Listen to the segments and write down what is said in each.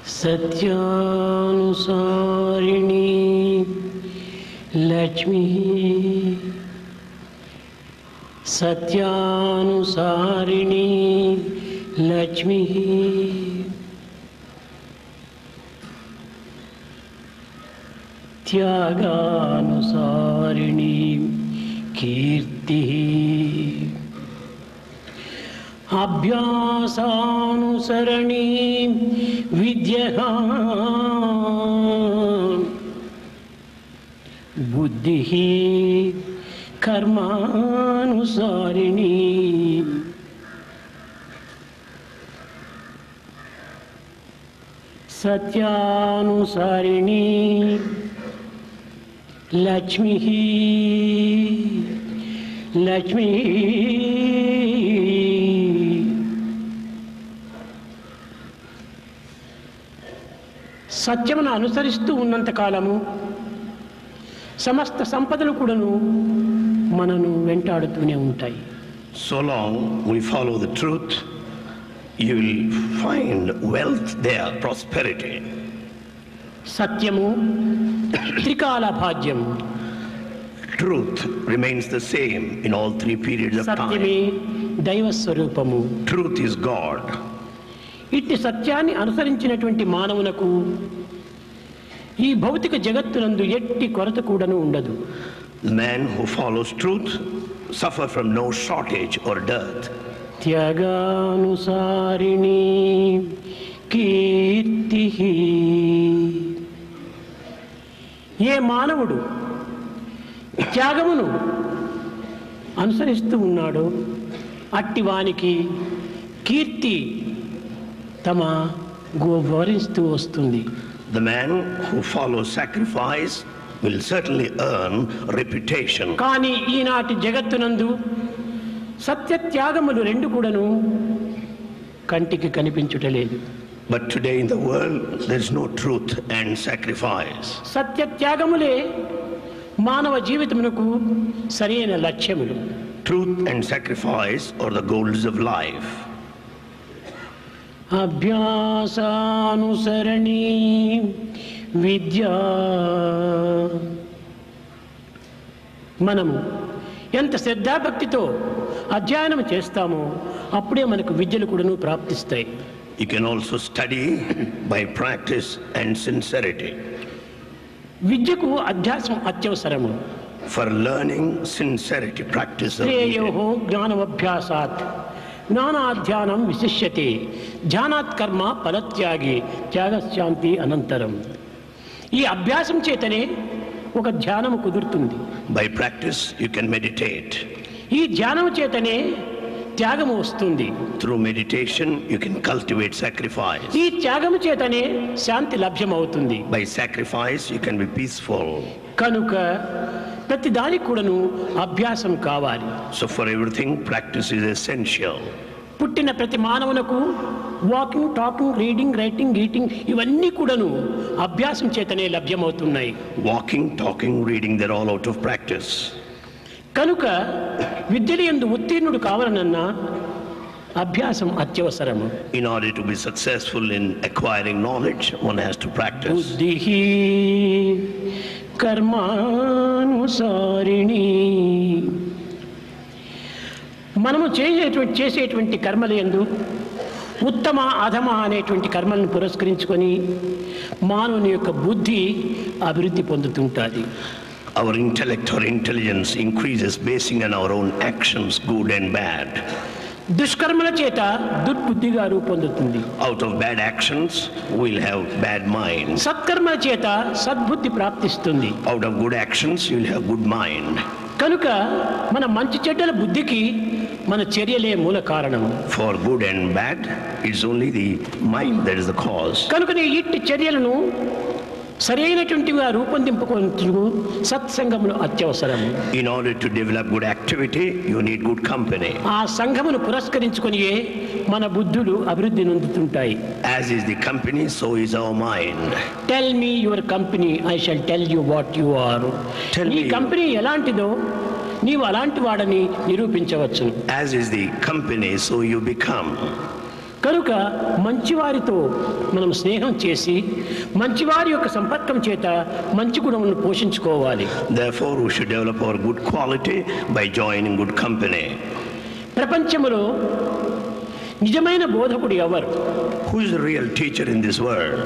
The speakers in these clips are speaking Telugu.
సత్యానుసారిణి లక్ష్మి సత్యానుసారిణి లక్ష్మి త్యాగానుసారిణి కీర్తి అభ్యాసానుసరణి విద్య బుద్ధి కర్మానుసారిణి సత్యానుసారిణి లక్ష్మి లక్ష్మి సత్యమును అనుసరిస్తూ ఉన్నంత కాలము సమస్త సంపదలు కూడాను మనను వెంటాడుతూనే ఉంటాయి So long we follow the truth, you will find wealth there, prosperity. సత్యము త్రికాల భాగ్యం Truth remains the same in all three periods of సత్యమే time. దైవ స్వరూపము Truth is God. ఇట్టి సత్యాన్ని అనుసరించినటువంటి మానవునకు ఈ భౌతిక జగత్తునందు ఎట్టి కొరత కూడాను ఉండదు The man who follows truth suffer from no shortage or dearth. త్యాగానుసారిణి కీర్తి ఏ మానవుడు త్యాగమును అనుసరిస్తూ ఉన్నాడో అట్టి వానికి కీర్తి తమ గోవరిస్తూ వస్తుంది The man who follows sacrifice will certainly earn reputation. కానీ ఈనాటి జగత్తునందు సత్య త్యాగములు రెండు కూడాను కంటికి కనిపించుటలేదు But today in the world, there's no truth and sacrifice. సత్య త్యాగములే మానవ జీవితమునకు సరైన లక్ష్యములు Truth and sacrifice are the goals of life. అభ్యాసానుసరణి విద్యా మనము ఎంత శ్రద్ధాభక్తితో అధ్యయనం చేస్తామో అప్పుడే మనకు విద్యలు కూడాను ప్రాప్తిస్తాయి You can also study by practice and sincerity. విద్యకు అధ్యాసం అత్యవసరము For learning, sincerity, practice of శ్రేయో needed. జ్ఞానమభ్యాసాత్ జ్ఞానాధ్యానం విశిష్యతే ధ్యానాత్ కర్మ ఫలత్యాగి త్యాగశాంతి అనంతరం ఈ అభ్యాసం చేతనే ఒక ధ్యానము కుదురుతుంది By practice, you can meditate. ఈ ధ్యానం చేతనే త్యాగము వస్తుంది Through meditation, you can cultivate sacrifice. ఈ త్యాగము చేతనే శాంతి లభ్యమవుతుంది By sacrifice, you can be peaceful. కనుక ప్రతి దానికి కూడాను అభ్యాసం కావాలి So for everything, practice is essential. పుట్టిన ప్రతి మానవునకు walking talking reading writing eating ఇవన్నీ కూడాను అభ్యాసం చేతనే లభ్యమవుతున్నాయి Walking, talking, reading, they're all out of practice. కనుక విద్యలు ఎందు ఉత్తీర్ణుడు కావాలనన్నా అభ్యాసం అత్యవసరము In order to be successful in acquiring knowledge, one has to practice. బుద్ధి కర్మానుసారిణి మనము చేసేటువంటి చేసేటువంటి కర్మల యందు ఉత్తమ అధమ అనేటువంటి కర్మలను పురస్కరించుకొని మానవుని యొక్క బుద్ధి అభివృద్ధి పొందుతుంటుంది Our intellect or intelligence increases basing on our own actions, good and bad. దుష్కర్మల చేత దుర్బుద్ధిగా రూపొందుతుంది Out of bad actions, we'll have bad minds. సత్కర్మల చేత సద్బుద్ధి ప్రాప్తిస్తుంది Out of good actions, you'll have good mind. కనుక మన మంచి చెడ్డల బుద్ధికి మన చర్యలే మూల కారణము For good and bad, it's only the mind that is the cause. కనుకనే ఇట్టి చర్యలను సరైనటువంటివిగా రూపొందింపుకొందుకు సత్సంగములు అత్యవసరము In order to develop good activity, you need good company. ఆ సంఘమును పురస్కరించుకొనియే మన బుద్ధులు అభివృద్ధి నొందుతుంటాయి As is the company, so is our mind. Tell me your company I shall tell you what you are Tell ఈ me. కంపెనీ ఎలాంటిదో నీవు అలాంటి వాడని నిరూపించవచ్చు As is the company, so you become. కనుక మంచివారితో మనం స్నేహం చేసి మంచివారి యొక్క సంపర్కం చేత మంచి గుణములను పోషించుకోవాలి Therefore, we should develop our good quality by joining good company. ప్రపంచములో నిజమైన బోధకుడు ఎవరు Who is the real teacher in this world?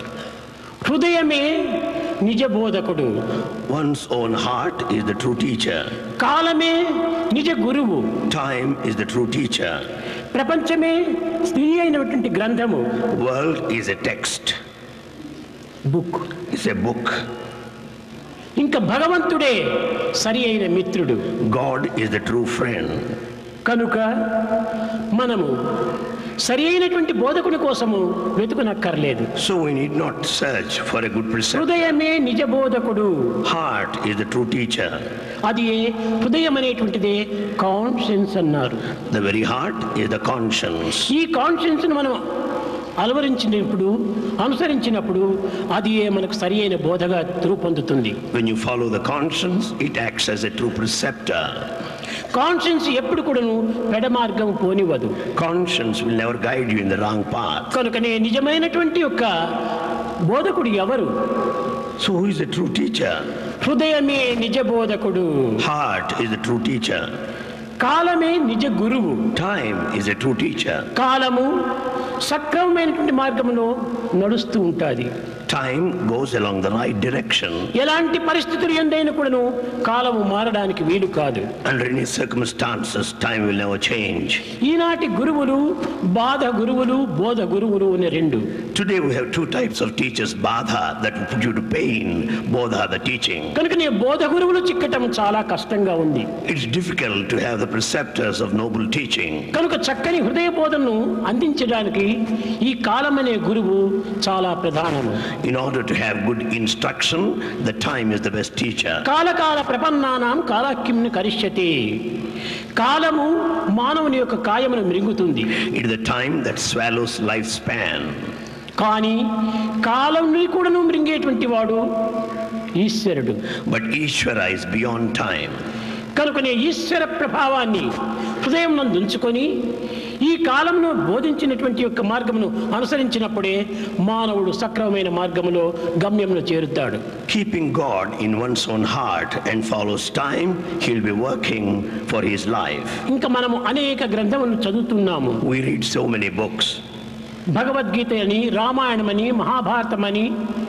హృదయమే నిజ బోధకుడు One's own heart is the true teacher. కాలమే నిజ గురువు Time is the true teacher. ప్రపంచమే స్త్రీ అయినటువంటి గ్రంథము World is a text. Book It's a book. ఇంకా భగవంతుడే సరి అయిన మిత్రుడు God is the true friend. కనుక మనము సరి అయినటువంటి బోధకుని కోసము వెతుకునక్కర్లేదు So we need not search for a good preceptor. హృదయమే నిజ బోధకుడు Heart is the true teacher. అది హృదయం అనేటువంటిదే కాన్షియన్స్ అన్నారు The very heart is the conscience. ఈ కాన్షియన్స్ మనం అలవరించినప్పుడు అనుసరించినప్పుడు అది మనకు సరి అయిన బోధగా రూపొందుతుంది When you follow the conscience, it acts as a true preceptor. Conscience ఎప్పుడు కూడాను పెడ మార్గం పోనివ్వదు Conscience will never guide you in the wrong path. కనుకనే నిజమైనటువంటి యొక్క బోధకుడు ఎవరు So who is the true teacher? హృదయమే నిజ బోధకుడు Heart is the true teacher. కాలమే నిజ గురువు Time is a true teacher. కాలము సక్రమమైనటువంటి మార్గంలో నడుస్తూ ఉంటుంది Time goes along the right direction. ఎలాంటి పరిస్థితులు ఎందైనా కూడాను కాలము మారడానికి వీలు కాదు Under any circumstances, time will never change. ఈనాటి గురువులు బాధ గురువులు బోధ గురువులు అనే రెండు Today we have two types of teachers, Badha, that will put you to pain, Bodha, the teaching. కనుక నీ బోధ గురువులు చిక్కటం చాలా కష్టంగా ఉంది It's difficult to have the preceptors of noble teaching. కనుక చక్కని హృదయ బోధనను అందించడానికి ఈ కాలం అనే గురువు చాలా ప్రధానము In order to have good instruction, the time is the best teacher. కాలకాల ప్రపన్నానాం కాలాక్యంను కరిష్యతే కాలము మానవుని యొక్క కాయమును మృంగుతుంది It is the time that swallows lifespan. కానీ కాలంని కూడాను మృంగేటువంటి వాడు ఈశ్వరుడు But Ishvara is beyond time. కనుకనే ఈశ్వర ప్రభావాన్ని హృదయం ఉంచుకొని ఈ కాలంలో బోధించినటువంటి యొక్క మార్గమును అనుసరించినప్పుడే మానవుడు సక్రమమైన మార్గములో గమ్యంలో చేరుతాడు Keeping God in one's own heart and follows time, he'll be working for his life. ఇంకా మనము అనేక గ్రంథములను చదువుతున్నాము We read so many books. Bhagavad Gita అని రామాయణమని మహాభారతమని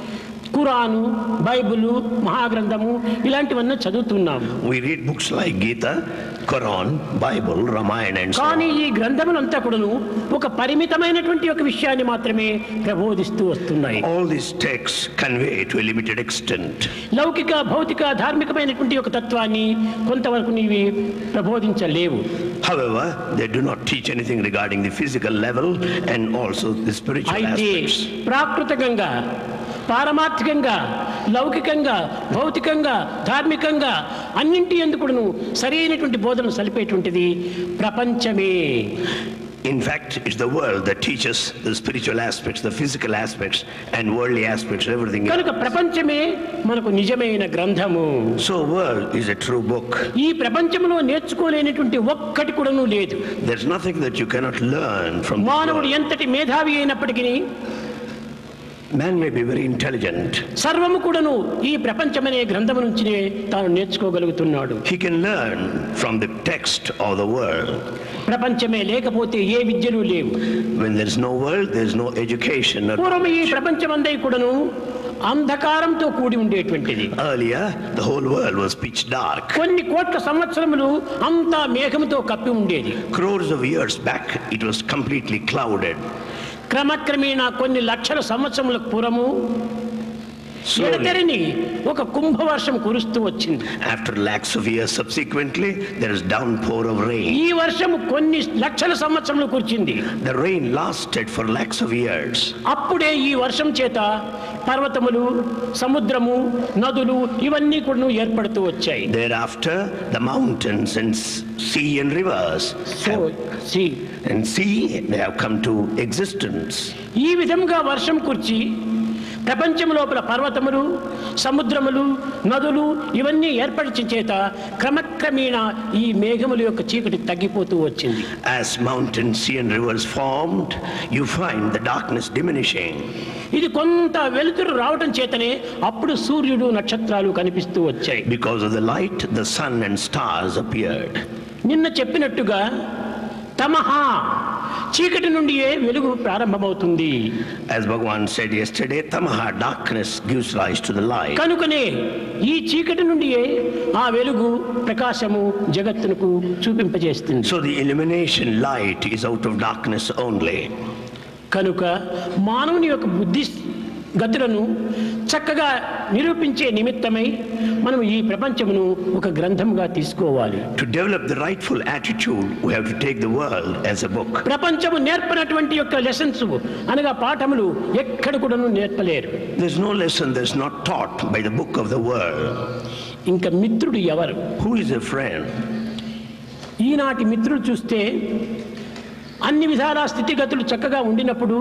ఖురాను బైబిలు మహాగ్రంథము ఇలాంటివన్నీ చదువుతున్నాము We read books like Gita, Quran, Bible, Ramayana, and so కానీ on. ఈ గ్రంథములంతా కూడాను ఒక పరిమితమైనటువంటి ఒక విషయాన్ని మాత్రమే ప్రబోధిస్తూ వస్తున్నాయి All these texts convey to a limited extent. లౌకిక భౌతిక ధార్మికమైనటువంటి ఒక తత్వాన్ని కొంతవరకు నీవి ప్రబోధించలేవు However, they do not teach anything regarding the physical level and also the spiritual అయితే aspects. ప్రాకృతికంగా పారమార్థికంగా లౌకికంగా భౌతికంగా ధార్మికంగా అన్నింటి ఎందుకును సరైనటువంటి బోధన సలిపేటువంటిది ప్రపంచమే In fact, it's the world that teaches the spiritual aspects, the physical aspects, and worldly aspects, everything else. కనుక ప్రపంచమే మనకు నిజమైన గ్రంథము So, world is a true book. ఈ ప్రపంచంలో నేర్చుకోలేనటువంటి ఒక్కటి కూడాను లేదు There's nothing that you cannot learn from this మానవుడు world. ఎంతటి మేధావి అయినప్పటికీ Man may be very intelligent. సర్వము కూడాను ఈ ప్రపంచమనే గ్రంథము నుంచినే తాను నేర్చుకోగలుగుతున్నాడు He can learn from the text of the world. ప్రపంచమే లేకపోతే ఏ విద్యలు లేవు When there's no world, there's no education. or పూర్వం ఈ knowledge. ప్రపంచమందై కూడాను అంధకారంతో కూడి ఉండేటువంటిది Earlier, the whole world was pitch dark. కొన్ని కోట్ల సంవత్సరములు అంతా మేఘముతో కప్పి ఉండేది Crores of years back, it was completely clouded. క్రమక్రమేణా కొన్ని లక్షల సంవత్సరములకు పూర్వము Slowly, ఎడతెరిని ఒక కుంభవర్షం కురుస్తూ వచ్చింది after lakhs of years subsequently, there is downpour of rain. ఈ వర్షము కొన్ని లక్షల సంవత్సరములు కురిచింది The rain lasted for lakhs of years. అప్పుడే ఈ వర్షం చేత పర్వతములు సముద్రము నదులు ఇవన్నీ కూడా ఏర్పడుతూ వచ్చాయి Thereafter, the mountains and s- sea and rivers so have, see, and sea they have come to existence. ఈ విధంగా వర్షం కుర్చి ప్రపంచం లోపల పర్వతములు సముద్రములు నదులు ఇవన్నీ ఏర్పరిచిన చేత క్రమక్రమేణా ఈ మేఘముల యొక్క చీకటి తగ్గిపోతూ వచ్చింది As mountains, sea, and rivers formed, you find the darkness diminishing. ఇది కొంత వెలుతురు రావటం చేతనే అప్పుడు సూర్యుడు నక్షత్రాలు కనిపిస్తూ వచ్చాయి Because of the light, the sun and stars appeared. నిన్న చెప్పినట్టుగా తమహ చీకటి నుండియే వెలుగు ప్రారంభమవుతుంది As Bhagavan said yesterday, tamaha, darkness, gives rise to the light. కనుకనే ఈ చీకటి నుండియే ఆ వెలుగు ప్రకాశము జగత్తునకు చూపింపజేస్తుంది So the illumination light is out of darkness only. కనుక మానవుని యొక్క బుద్ధి గతులను చక్కగా నిరూపించే నిమిత్తమై మనం ఈ ప్రపంచమును ఒక గ్రంథంగా తీసుకోవాలి To develop the rightful attitude, we have to take the world as a book. ప్రపంచము నేర్పనటువంటి యొక్క లెసన్స్ అనగా పాఠములు ఎక్కడ కూడాను నేర్పలేరు There's no lesson that's not taught by the book of the world. ఇంకా మిత్రుడు ఎవరు Who is a friend? ఈనాటి మిత్రుడు చూస్తే అన్ని విధాల స్థితిగతులు చక్కగా ఉండినప్పుడు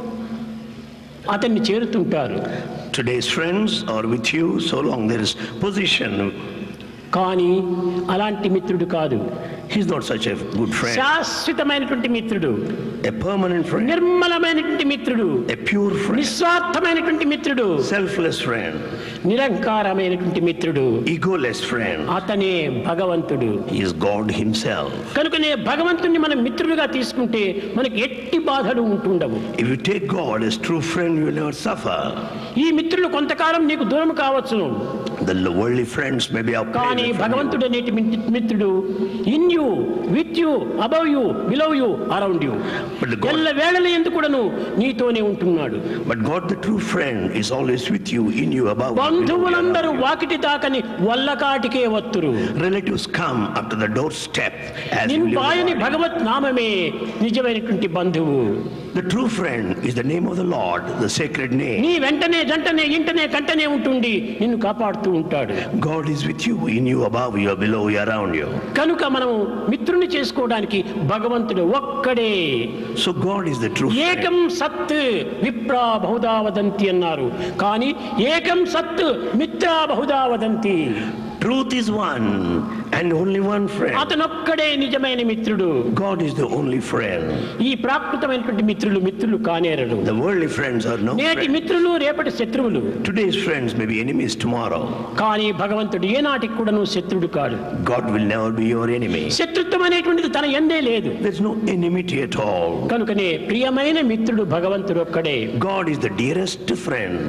అతన్ని చేరుతుంటారు Today's friends are with you so long there is position. కానీ అలాంటి మిత్రుడు కాదు He's not such a good friend. శాశ్వతమైనటువంటి మిత్రుడు A permanent friend. నిర్మలమైనటువంటి మిత్రుడు A pure friend. నిస్వార్థమైనటువంటి మిత్రుడు Selfless friend. నిరంకారమైనటువంటి మిత్రుడు Egoless friend. అతనే భగవంతుడు He is God himself. కనుకనే భగవంతుణ్ణి మనం మిత్రుడిగా తీసుకుంటే మనకి ఎట్టి బాధలు ఉంటుండవు If you take God as true friend, you will never suffer. ఈ మిత్రులు కొంతకాలం నీకు దూరం కావచ్చును The worldly friends may be out కానీ భగవంతుడు అనేటి మిత్రు- మిత్రుడు in you with you above you below you around you But the God- ఎల్ల వేళల ఎందుకుడను నీతోనే ఉంటున్నాడు But God, the true friend, is always with you, in you, above you, below you, బంధువులందరూ around you. Vakiti దాకని వల్లకాటికే వత్తురు Relatives come up to the doorstep as you live నిన్బాయని the body. భగవత్ నామమే నిజమైనటువంటి బంధువు The true friend is the name of the Lord, the sacred name. నీ వెంటనే జంటనే ఇంటనే కంటనే ఉంటుండి నిన్ను కాపాడుతూ ఉంటాడు God is with you, in you, above you, below you, around you. కనుక మనం మిత్రుని చేసుకోవడానికి భగవంతుడు ఒక్కడే So God is the true friend. ఏకం సత్ విప్రా బహుదా వదంతి అన్నారు కానీ ఏకం సత్ Mitra Bahuda వదంతి Truth is one and only one friend. అతనొక్కడే నిజమైన మిత్రుడు God is the only friend. ఈ ప్రాకృతమైనటువంటి మిత్రులు మిత్రులు కానేరరు The worldly friends are no నేటి friends. మిత్రులు రేపటి శత్రువులు Today's friends may be enemies tomorrow. కానీ భగవంతుడు ఏనాటికి కూడాను శత్రుడు కాడు God will never be your enemy. శత్రుత్వం అనేటువంటిది తన ఎందే లేదు There's no enmity at all. కనుకనే ప్రియమైన మిత్రుడు భగవంతుడు ఒక్కడే God is the dearest friend.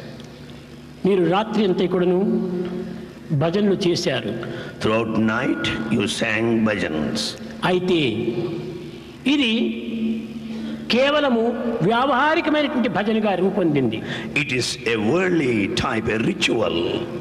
మీరు రాత్రి అంతా కూడాను భజనలు చేశారు Throughout night, you sang bhajans. అయితే ఇది కేవలము వ్యావహారికమైనటువంటి భజనగా రూపొందింది It is a worldly type, a ritual.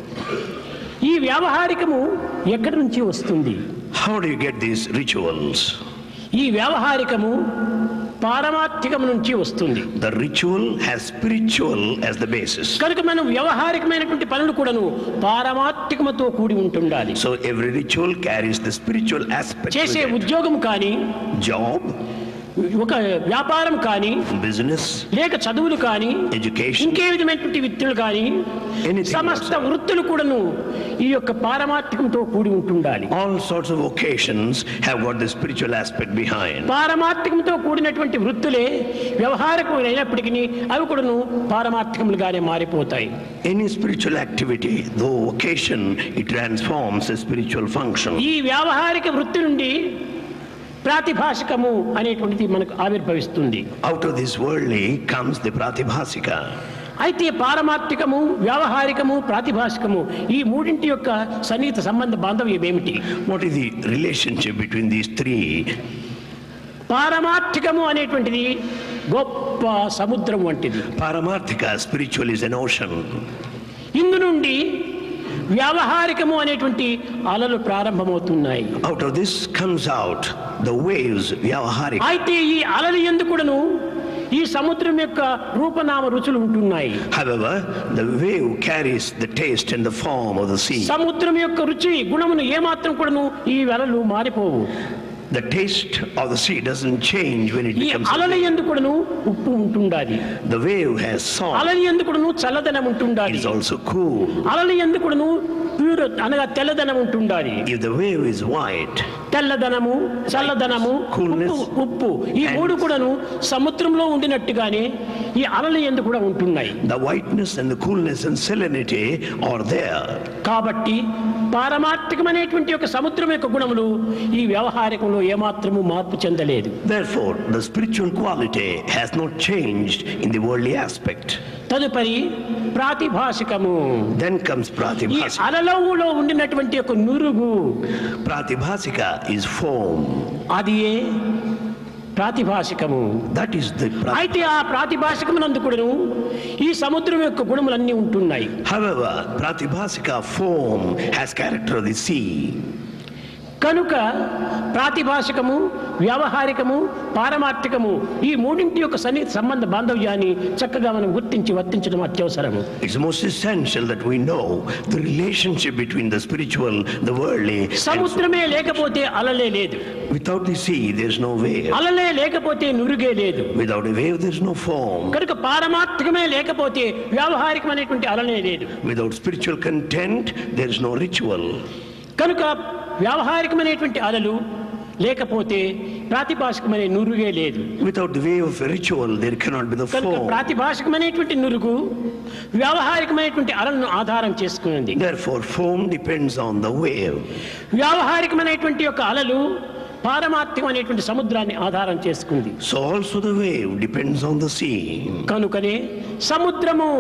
ఈ వ్యావహారికము ఎక్కడి నుంచి వస్తుంది How do you get these rituals? ఈ వ్యావహారికము పారమార్థికము నుంచి వస్తుంది The ritual has spiritual as the basis. కనుక మనం వ్యవహారికమైనటువంటి పనులు కూడాను పారమార్థికముతో కూడి ఉంటుండాలి So every ritual carries the spiritual aspect. చేసే with it. ఉద్యోగం కానీ Job, ఒక వ్యాపారం కానీ business, లేక చదువులు కానీ education, ఇంకే విధమైనటువంటి విద్యలు కానీ Anything సమస్త whatsoever. వృత్తులు కూడాను ఈ యొక్క పారమార్థికంతో కూడి ఉంటుండాలి all sorts of vocations have got the spiritual aspect behind. పారమార్థికంతో కూడినటువంటి వృత్తులే వ్యవహారికమైనప్పటికీ అవి కూడాను పారమార్థికములుగానే మారిపోతాయి Any spiritual activity, though vocation, it transforms a spiritual function. ఈ వ్యావహారిక వృత్తి నుండి ప్రాతిభాషికము అనేటువంటిది మనకు ఆవిర్భవిస్తుంది Out of this worldly comes the pratibhasika. అయితే పారమార్థికము వ్యావహారికము ప్రాతిభాషికము ఈ మూడింటి యొక్క సన్నిహిత సంబంధ బాంధవ్యం ఏమిటి What is the relationship between these three? పారమార్థికము అనేటువంటిది గొప్ప సముద్రం వంటిది Paramarthika, spiritual is an ocean. ఇందు నుండి వ్యావహారికము అనేటువంటి అలలు ప్రారంభమవుతున్నాయి Out of this comes out the waves, vyavaharika. అయితే ఈ అలలు ఎందుకుడను ఈ సముద్రం యొక్క రూపనామ రుచులు ఉంటున్నాయి However, the wave carries the taste and the form of the sea. సముద్రం యొక్క రుచి గుణమును ఏమాత్రం కూడాను ఈ అలలు మారిపోవు The taste of the sea doesn't change when it ఈ becomes. అలల ఎందుకును ఉప్పు ఉంటుండాలి The wave has salt. అలలి ఎందుకును చల్లదనం It ఉంటుండాలి is also cool. అలలి ఎందుకును ప్యూర్ అనగా తెల్లదనం ఉంటుండాలి If the wave is white, తెల్లదనము చల్లదనము Coolness. ఉప్పు ఉప్పు ఈ And- మూడు కూడాను సముద్రంలో ఉండినట్టుగానే ఈ అలలు ఎందుకు కూడా ఉంటున్నాయి the whiteness and the coolness and salinity are there. కాబట్టి పారమార్థికమైనటువంటి ఒక సముద్రం యొక్క గుణములు ఈ వ్యవహారికంలో ఏమాత్రము మార్పు చెందలేదు Therefore, the spiritual quality has not changed in the worldly aspect. తదుపరి ప్రాతిభాషికము Then comes ఈ pratibhasika. అలలవులో ఉండినటువంటి ఒక నురుగు Pratibhasika is foam. అది ఏ ప్రాతిభాషికము That is the pra- అయితే ఆ ప్రాతిభాషికమునందు కూడాను ఈ సముద్రం యొక్క గుణములన్నీ ఉంటున్నాయి However, pratibhasika foam has character of the sea. కనుక ప్రాతిభాషికము వ్యావహారికము పారమార్థికము ఈ మూడింటి యొక్క సన్నిహిత సంబంధ బాంధవ్యాన్ని చక్కగా మనం గుర్తించి వర్తించడం అత్యవసరము It's most essential that we know the relationship between the spiritual, the worldly. and so- సముద్రమే లేకపోతే అలలే లేదు Without the sea, there's no wave. అలలే లేకపోతే నురుగే లేదు Without a wave, there's no foam. కనుక పారమార్థికమే లేకపోతే వ్యావహారికమైనటువంటి అలనే లేదు Without spiritual content, there is no ritual. కనుక వ్యావహారికమైనటువంటి అలలు లేకపోతే ప్రాతిభాషికమైన నురుగే లేదు Without the wave of a ritual, there cannot be the కనుక foam. ప్రాతిభాషికమైనటువంటి నురుగు వ్యావహారికమైనటువంటి అలలను ఆధారం చేసుకున్నది Therefore, foam depends on the wave. వ్యావహారికమైనటువంటి యొక్క అలలు పారమార్థికమైనటువంటి సముద్రాన్ని ఆధారం చేసుకుంది So also the wave depends on the sea. కనుకనే సముద్రము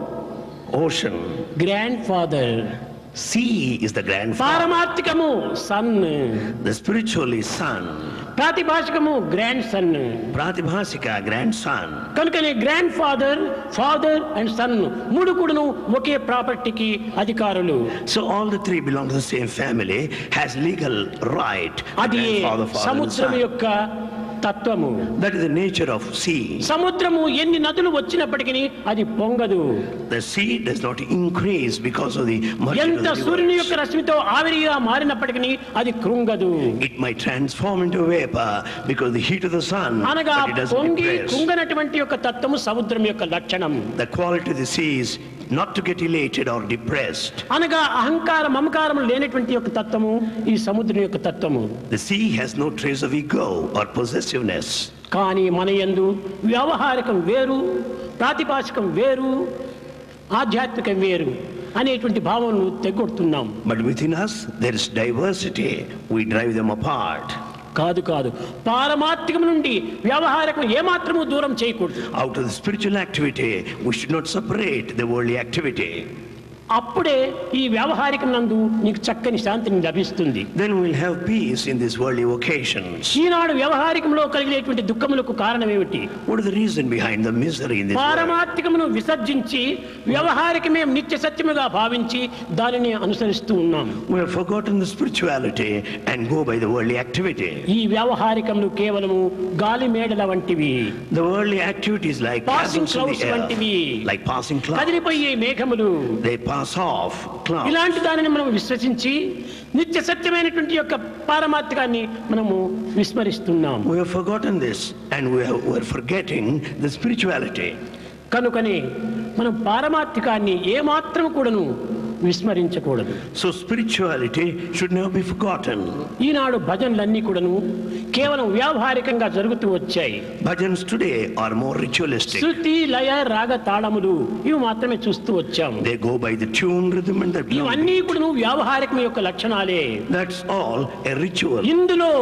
Ocean. Grandfather Sea is the grandfather. పారమార్థికము son The spiritual is sun. ప్రాతిభాషికము గ్రాండ్ సన్ Pratibhasika, grandson. కనుకనే grandfather father and son మూడు కూడాను ఒకే ప్రాపర్టీకి అధికారులు So all the three belong to the same family, has legal right. The అది grandfather, father, and సముద్రం son. యొక్క తత్వము That is the nature of sea. సముద్రము ఎన్ని నదులు వచ్చినప్పటికీ అది పొంగదు The sea does not increase because of the merging ఎంత of the సూర్యుని యొక్క rivers. రశ్మితో ఆవిరిగా మారినప్పటికీ అది కృంగదు It might transform into vapor because of the heat of the sun, అనగా but it doesn't పొంగి depress. కుంగనటువంటి యొక్క తత్వము సముద్రం యొక్క లక్షణం The quality of the sea is not to get elated or depressed. అనగా అహంకార మమకారం లేనటువంటి యొక్క తత్వము ఈ సముద్రం యొక్క తత్వము The sea has no trace of ego or possessiveness. కానీ మన యందు వ్యవహారికం వేరు ప్రాతిపాదికం వేరు ఆధ్యాత్మికం వేరు అనేటువంటి భావనను తెగొడుతున్నాం But within us, there is diversity. We drive them apart. కాదు కాదు పారమాత్మికం నుండి వ్యవహారికం ఏమాత్రము దూరం చేయకూడదు Out of the spiritual activity, we should not separate the worldly activity. అప్పుడే ఈ వ్యవహారికం నందు నీకు చక్కని శాంతిని లభిస్తుంది Then we'll have peace in these worldly occasions. ఈనాడు వ్యవహారికంలో కలిగినటువంటి దుఃఖములకు కారణం ఏమిటి What is the reason behind the misery in this world? పారమార్థికమును విసర్జించి వ్యవహారికమే నిత్య సత్యముగా భావించి దానిని అనుసరిస్తూ ఉన్నాం We have forgotten the spirituality and go by the worldly activity. ఈ వ్యవహారికములు కేవలము గాలి మేడల వంటివి The worldly activities like Passing clouds in clouds the air, వంటివి. like passing clouds. కదిలిపోయే మేఘములు They pass off clouds. ఇలాంటి దానిని మనం విశ్వసించి నిత్య సత్యమైనటువంటి యొక్క పారమార్థికాన్ని మనము విస్మరిస్తున్నాం We have forgotten this and we are, we are forgetting the spirituality. కనుకనే మనం పారమార్థికాన్ని ఏమాత్రం కూడాను విస్మరించకూడదు So spirituality should never be forgotten. ఈనాడు భజనలన్నీ కూడాను కేవలం వ్యావహారికంగా జరుగుతూ వచ్చాయి Bhajans today are more ritualistic. శృతి లయ రాగ తాళములు ఇవి మాత్రమే చూస్తూ వచ్చాము They go by the tune, rhythm and the melody. ఇవన్నీ కూడాను వ్యావహారికం యొక్క లక్షణాలే That's all a ritual. ఇందులో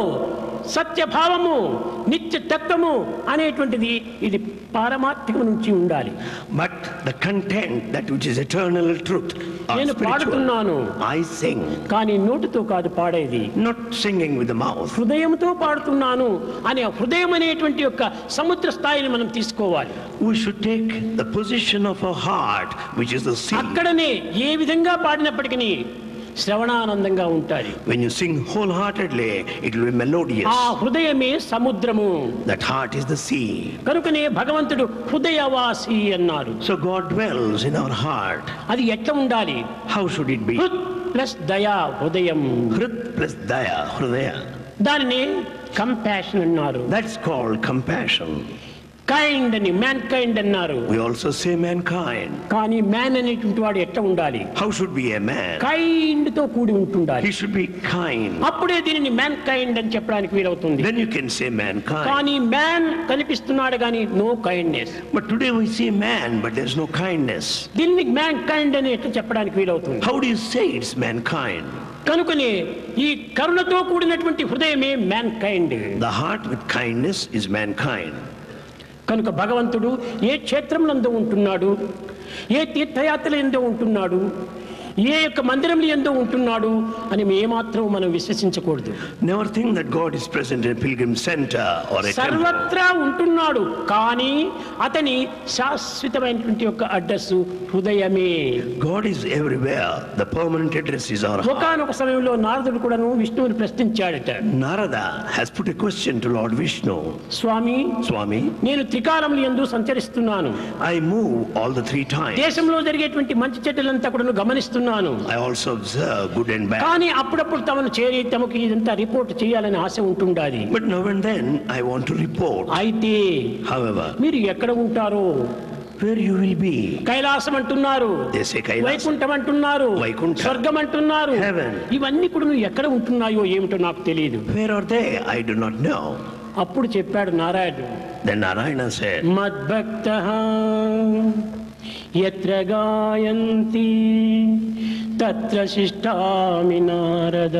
సత్యభావము నిత్య తత్వము అనేటువంటిది ఇది పారమార్థికం నుంచి ఉండాలి But the content, that which is eternal truth, are నేను spiritual. పాడుతున్నాను I sing, కానీ నోటితో కాదు పాడేది not singing with the mouth. హృదయంతో పాడుతున్నాను అనే హృదయం అనేటువంటి యొక్క సముద్ర స్థాయిని మనం తీసుకోవాలి We should take the position of our heart, which is the sea. అక్కడనే ఏ విధంగా పాడినప్పటికీ శ్రవణానందంగా ఉంటాయి When you sing wholeheartedly, it will be melodious. ఆ హృదయమే సముద్రము That heart is the sea. కనుకనే భగవంతుడు హృదయవాసి అన్నారు So God dwells in our heart. అది ఎట్లా ఉండాలి How should it be? హృత్ ప్లస్ దయా హృదయం Hrit plus daya, hridaya. దానిని కంపాషన్ అన్నారు That's called compassion. కైండ్ అని మ్యాన్ కైండ్ అన్నారు We also say mankind. కానీ మ్యాన్ అనేటువంటి వాడు ఎట్లా ఉండాలి How should be a man? Kind తో కూడి ఉంటుండాలి He should be kind. అప్పుడే దీనిని మ్యాన్ కైండ్ అని చెప్పడానికి వీలవుతుంది Then you can say mankind. కానీ మ్యాన్ కనిపిస్తున్నాడు కానీ no kindness But today we say man, but there's no kindness. దీన్ని మ్యాన్ కైండ్ అని ఎట్లా చెప్పడానికి వీలవుతుంది How do you say it's mankind? కనుకనే ఈ కరుణతో కూడినటువంటి హృదయమే mankind The heart with kindness is mankind. కనుక భగవంతుడు ఏ క్షేత్రంలో ఉంటున్నాడు ఏ తీర్థయాత్రలు ఎందో ఉంటున్నాడు ఏ యొక్క మందిరంలో ఎందో ఉంటున్నాడు అని ఏమాత్రం మనం విశ్వసించకూడదు Never think that God is present in a pilgrim center or a temple. సర్వత్రా ఉంటున్నాడు కానీ అతని శాశ్వతమైనటువంటి యొక్క అడ్రస్ హృదయమే God is everywhere. The permanent address is our heart. ఒకనొక సమయంలో నారదుడు కూడాను విష్ణువుని ప్రశ్నించాడట Narada has put a question to Lord Vishnu. Swamy Swami, నేను త్రికాలములు ఎందు సంచరిస్తున్నాను I move all the three times. దేశంలో జరిగేటువంటి మంచి చెడ్డలంతా కూడా గమనిస్తున్నాను I also observe good and bad. కానీ అప్పుడప్పుడు తమను చేరి తమకు ఇదంతా రిపోర్ట్ చేయాలని ఆశ ఉంటుండాలి But now and then I want to report. అయితే However, మీరు ఎక్కడ ఉంటారో where you will be? Kailasam అంటున్నారు They say Kailas. వైకుంఠం అంటున్నారు వైకుంఠ. స్వర్గం అంటున్నారు Heaven. ఇవన్నీ కూడా నువ్వు ఎక్కడ ఉంటున్నాయో ఏమిటో నాకు తెలియదు Where are they? I do not know. అప్పుడు చెప్పాడు నారాయణుడు Then Narayana said, మద్భక్త ఎత్ర గాయంతి తత్ర శిష్టామి నారద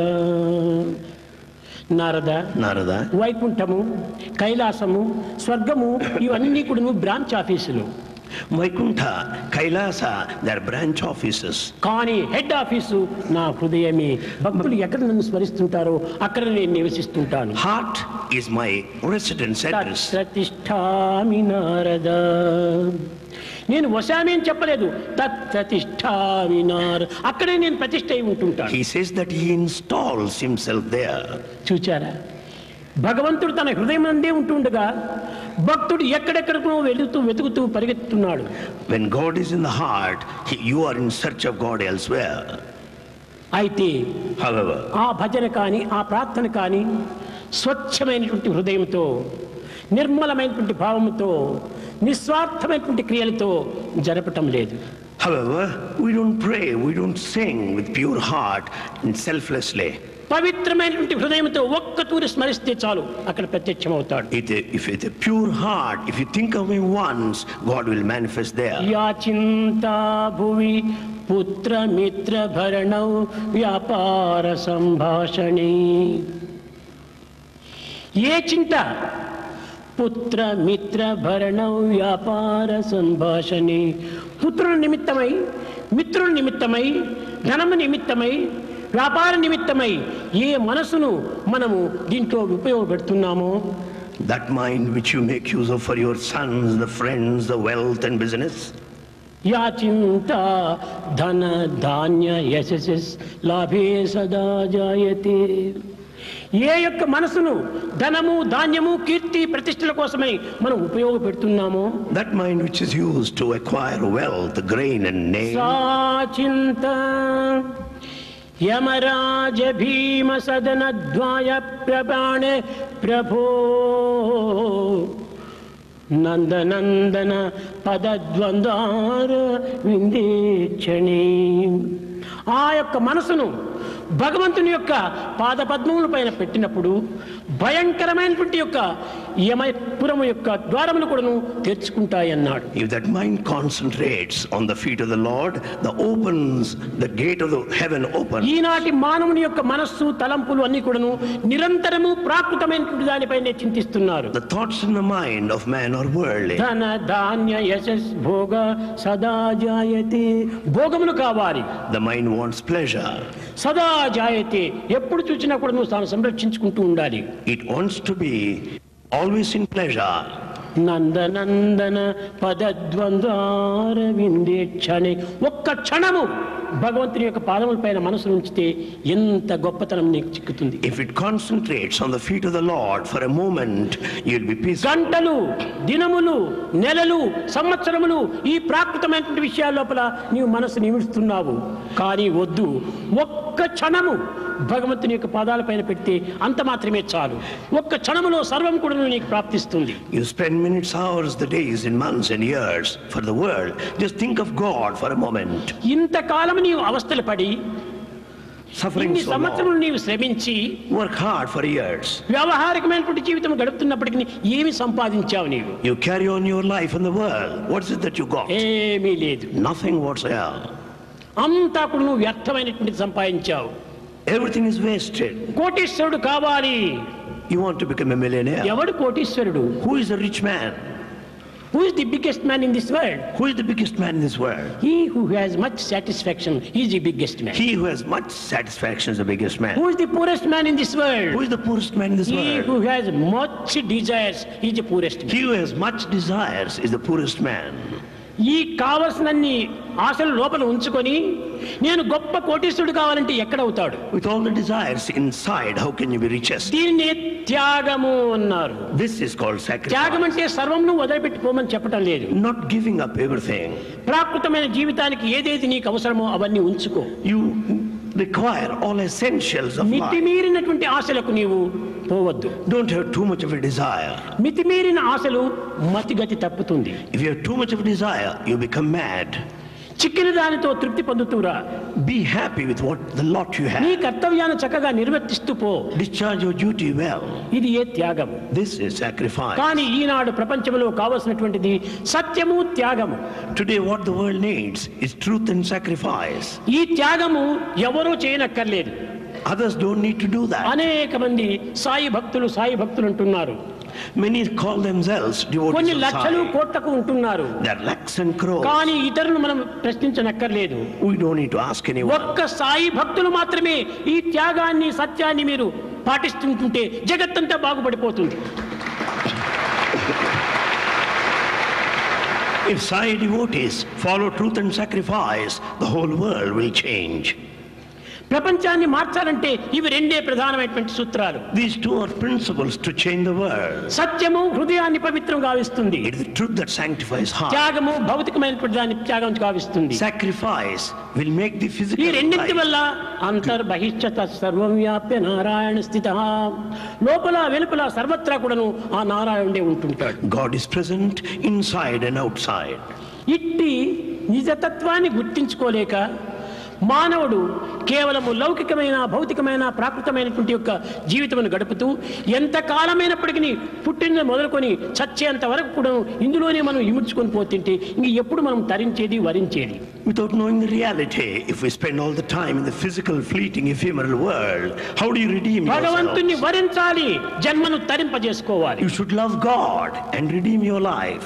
నారద Narada, వైకుంఠము కైలాసము స్వర్గము ఇవన్నీ కూడా బ్రాంచ్ ఆఫీసులు Vaikuntha, Kailasa, they are branch offices. కానీ హెడ్ ఆఫీసు నా హృదయమే భక్తులు ఎక్కడ నన్ను స్మరిస్తుంటారో అక్కడ నేను నివసిస్తుంటాను Heart is my residence address. తత్ప్రతిష్టామి Narada నేను వశామి అని చెప్పలేదు తత్ప్రతిష్టామి నార అక్కడే నేను ప్రతిష్ట అయి ఉంటుంటాను He says that he installs himself there. చూచారా భగవంతుడు తన హృదయం అందే ఉంటుండగా భక్తుడు ఎక్కడెక్కడికో వెళుతూ వెతుకుతూ పరిగెత్తుతున్నాడు When God is in the heart, he, you are in search of God elsewhere. అయితే However, ఆ భజన కానీ ఆ ప్రార్థన కానీ స్వచ్ఛమైనటువంటి హృదయంతో నిర్మలమైనటువంటి భావముతో నిస్వార్థమైనటువంటి క్రియలతో జరపటం లేదు however, we don't pray, we don't sing with pure heart and selflessly. పవిత్రమైనటువంటి హృదయంతో ఒక్క తూరి స్మరిస్తే చాలు అక్కడ ప్రత్యక్షమవుతాడు It, if with a pure heart, if you think of Him once, God will manifest there. యాచింతా భువి పుత్ర మిత్ర భరణౌ వ్యాపార సంభాషణి ఏ చింత పుత్ర మిత్ర భరణౌ వ్యాపార సంభాషణి పుత్రుల నిమిత్తమై మిత్రుల నిమిత్తమై ధనము నిమిత్తమై వ్యాపార నిమిత్తమై ఏ మనసును మనము దీంట్లో ఉపయోగపెడుతున్నామో That mind which you make use of for your sons, the friends, the wealth and business, యాచింత ధన ధాన్య యశస్ లాభే సదా జాయతే ఏ యొక్క మనసును ధనము ధాన్యము కీర్తి ప్రతిష్టల కోసమై మనం ఉపయోగపెడుతున్నామో that mind which is used to acquire wealth, grain and name, సాచింత Yamaraja భీమ సదన ద్వాయ ప్రబాణ ప్రభో నందనందన పదద్వందార విందేక్షణి ఆ యొక్క మనసును భగవంతుని యొక్క పాదపద్మముల పైన పెట్టినప్పుడు భయంకరమైనటువంటి యొక్క యమపురము యొక్క ద్వారములు కూడాను తెరుచుకుంటాయన్నాడు if that mind concentrates on the feet of the Lord, the opens, the gate of the heaven opens. ఈనాటి మానవుని యొక్క మనస్సు తలంపులు అన్ని కూడాను నిరంతరము ప్రాకృతమైనటువంటి దానిపైనే చింతిస్తున్నారు The thoughts in the mind of man are worldly. ధన ధాన్య యశస్ భోగ సదా జాయతే భోగములు కావాలి The mind wants pleasure. సదా జాయతే ఎప్పుడు చూసినా కూడా నువ్వు తాను సంరక్షించుకుంటూ ఉండాలి It wants to be always in pleasure. నందనందన పదద్వంద్వార విందేక్షణే ఒక్క క్షణము భగవంతుని యొక్క పాదముల పైన మనసు ఉంచితే ఎంత గొప్పతనం నీకు చిక్కుతుంది If it concentrates on the feet of the Lord for a moment, you'll be peaceful. గంటలు దినములు నెలలు సంవత్సరములు ఈ ప్రాకృతమైనటువంటి విషయాల లోపల నీవు మనసు నిమిడుస్తున్నావు కానీ వద్దు ఒక్క క్షణము భగవంతుని యొక్క పాదాలపైన పెడితే అంత మాత్రమే చాలు ఒక్క క్షణములో సర్వం కూడా నీకు ప్రాప్తిస్తుంది You spend minutes, hours, the days, and months and years for the world. Just think of God for a moment. ఇంతకాలం నీవు అవస్థలు పడి Suffering ఇన్ని so long. సంవత్సరములు నీవు శ్రమించి Work hard for years. వ్యవహారికమైనటువంటి జీవితం గడుపుతున్నప్పటికీ ఏమి సంపాదించావు నీవు You carry on your life in the world. What is it that you got? ఏమీ లేదు Nothing whatsoever. అంతా కూడా నువ్వు వ్యర్థమైనటువంటి సంపాదించావు Everything is wasted. కోటీశ్వరుడు కావాలి You want to become a millionaire. ఎవడు కోటీశ్వరుడు Who is a rich man? Who is the biggest man in this world Who is the biggest man in this world? He who has much satisfaction is the biggest man He who has much satisfaction is the biggest man. Who is the poorest man in this Who world is the poorest man in this he world? Who has much desires is the poorest He who has much desires is the poorest man. ఈ కావలసినన్ని ఆశలు లోపల ఉంచుకొని నేను గొప్ప కోటీశ్వరుడు కావాలంటే ఎక్కడవుతాడు With all the desires inside, how can you be richest? దీన్ని త్యాగము అన్నారు This is called త్యాగం sacrifice. అంటే సర్వంను వదిలిపెట్టుకోమని చెప్పటం లేదు Not giving up everything. ప్రాకృతమైన జీవితానికి ఏదైతే నీకు అవసరమో అవన్నీ ఉంచుకో You require all essentials of life. మితిమీరినటువంటి ఆశలకు నీవు పోవద్దు Don't have too much of a desire. మితిమీరిన ఆశలు మతిగతి తప్పుతుంది If you have too much of a desire, you become mad. చిక్కిన దానితో తృప్తి పొందుతూరా Be happy with what the lot you నీ have. కర్తవ్యాన్ని చక్కగా నిర్వర్తిస్తూ పో Discharge your duty well. ఇది ఏ త్యాగం This is sacrifice. కానీ ఈనాడు ప్రపంచంలో కావలసినటువంటిది సత్యము త్యాగము Today, what the world needs is truth and sacrifice. ఈ త్యాగము ఎవరూ చేయనక్కర్లేదు Others don't need to do that. అనేక మంది సాయి భక్తులు సాయి భక్తులు అంటున్నారు Many call themselves కొన్ని devotees of లక్షలు Sai. కోట్లకు ఉంటున్నారు There are lakhs and crores. కానీ ఇతరులు మనం ప్రశ్నించనక్కర్లేదు We don't need to ask anyone. ఒక్క సాయి భక్తులు మాత్రమే ఈ త్యాగాన్ని సత్యాన్ని మీరు పాటిస్తుంటుంటే జగత్తంతా బాగుపడిపోతుంది If Sai devotees follow truth and sacrifice, the whole world will change. ప్రపంచాన్ని మార్చాలంటే ఇవి రెండే ప్రధానమైనటువంటి సూత్రాలు These two are principles to change the world. సత్యము హృదయాన్ని పవిత్రం గావిస్తుంది It is the truth that sanctifies heart. త్యాగము భౌతికమైనటువంటి దాన్ని త్యాగం గావిస్తుంది Sacrifice will make the ఈ physical రెండింటి life. వల్ల అంతర్బహిష్ట సర్వం వ్యాప్య నారాయణ స్థిత లోపల వెలుపల సర్వత్రా కూడాను ఆ నారాయణుడే ఉంటుంటాడు God is present inside and outside. ఇట్టి నిజతత్వాన్ని గుర్తించుకోలేక మానవుడు కేవలము లౌకికమైన భౌతికమైన ప్రాకృతమైనటువంటి యొక్క జీవితమును గడుపుతూ ఎంత కాలమైనప్పటికీ పుట్టిన మొదలుకొని చచ్చేంత వరకు కూడా ఇందులోనే మనం ఇముడ్చుకొని పోతుంటే ఇంక ఎప్పుడు మనం తరించేది వరించేది Without knowing the reality, if we spend all the time in the physical, fleeting, ephemeral world, how do you redeem భగవంతుణ్ణి yourself? వరించాలి జన్మను తరింపజేసుకోవాలి You should love God and redeem your life.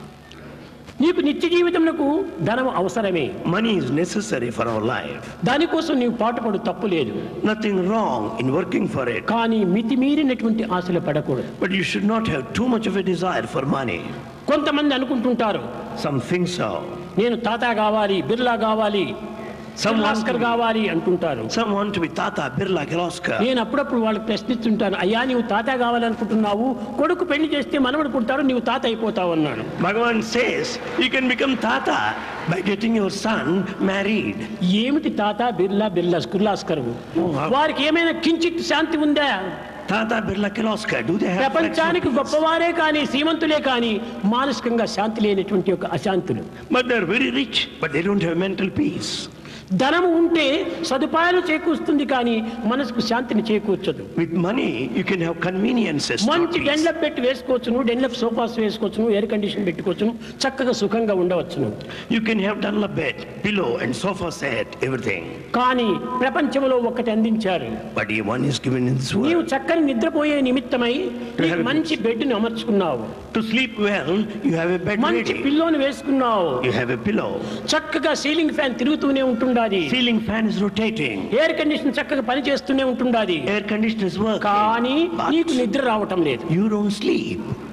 నీకు నిత్య జీవితమునకు ధనం అవసరమే Money is necessary for our life. దానికోసం నీవు పాటుపడు తప్పు లేదు Nothing wrong in working for it. కానీ మితిమీరినటువంటి ఆశలు పడకూడదు But you should not have too much of a desire for money. కొంతమంది అనుకుంటుంటారు Some think so. నేను తాతా కావాలి బిర్లా కావాలి Some want, ఆస్కర్ to కావాలి అంటుంటారు be, some want to be Tata, Birla, Kirloskar. నేను అప్పుడప్పుడు వాళ్ళకి ప్రశ్నిస్తుంటాను అయ్యా నీవు తాత కావాలనుకుంటున్నావు కొడుకు పెళ్లి చేస్తే మనవడు పుడతాడు నీవు తాత అయిపోతావు అన్నాను Bhagavan says you can become Tata by getting your son married. ఏమిటి తాత బిర్లా బిర్లా కుర్లాస్కర్ Oh, wow. వారికి ఏమైనా కించిత్ శాంతి ఉందా Tata, Birla, Kirloskar, do they have ప్రపంచానికి flexible- గొప్పవారే కానీ శ్రీమంతులే కానీ మానసికంగా శాంతి లేనటువంటి ఒక అశాంతులు But they're very rich, but they don't have mental peace. ధనము ఉంటే సదుపాయాలు చేకూరుస్తుంది కానీ మనసుకు శాంతిని చేకూర్చదు With money, you can have conveniences. not మంచి peace. డెన్లప్ పెట్టి వేసుకోవచ్చును డెన్లప్ సోఫాస్ వేసుకోవచ్చును ఎయిర్ కండిషన్ పెట్టుకోవచ్చును చక్కగా సుఖంగా ఉండవచ్చును You can have Dunlop bed, pillow, and sofa set, everything. కానీ ప్రపంచంలో ఒకటి అందించారు But if one is given in this నీవు world. చక్కని నిద్రపోయే నిమిత్తమై నీకు మంచి బెడ్ని అమర్చుకున్నావు To sleep well, you have a bed మంచి ready. పిల్లోని వేసుకున్నావు You have a pillow. చక్కగా సీలింగ్ ఫ్యాన్ తిరుగుతూనే ఉంటుండాది Ceiling fan is rotating. Air condition చక్కగా పని చేస్తూనే ఉంటుండాది Air conditioners work. కానీ But నీకు నిద్ర రావటం లేదు you don't sleep.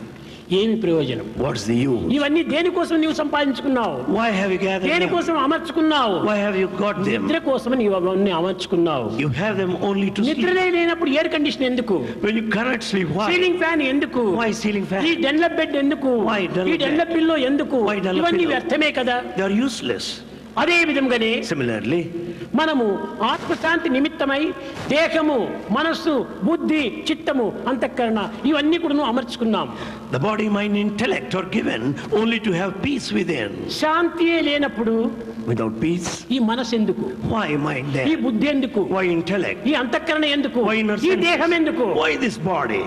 ఏమి ప్రయోజనం What's the use? ఇవన్నీ దేనికోసం నీవు సంపాదించుకున్నావు Why have you gathered them? దేనికోసం అమర్చుకున్నావు Why have you got them? నిద్ర కోసం నీవు అవన్నీ అమర్చుకున్నావు You have them only to sleep. నిద్రనే లేనప్పుడు ఎయిర్ కండిషన్ ఎందుకు When you cannot sleep, why? Ceiling fan ఎందుకు Why ceiling ఈ fan? డెన్లప్ బెడ్ ఎందుకు Why Dunlop ఈ డెన్లప్ పిల్లో ఎందుకు Why Dunlop ఇవన్నీ pillow? వ్యర్థమే కదా They are useless. అదే విధంగానే Similarly, మనము ఆత్మశాంతి నిమిత్తమై దేహము మనస్సు బుద్ధి చిత్తము అంతఃకరణ ఇవన్నీ కూడా అమర్చుకున్నాం the body, mind, intellect are given only to have peace within. శాంతియే లేనప్పుడు Without peace, ఈ మనసు ఎందుకు why mind ఈ there? బుద్ధి ఎందుకు Why intellect? ఈ అంతఃకరణ ఎందుకు Why inner ఈ senses? దేహం ఎందుకు Why this body?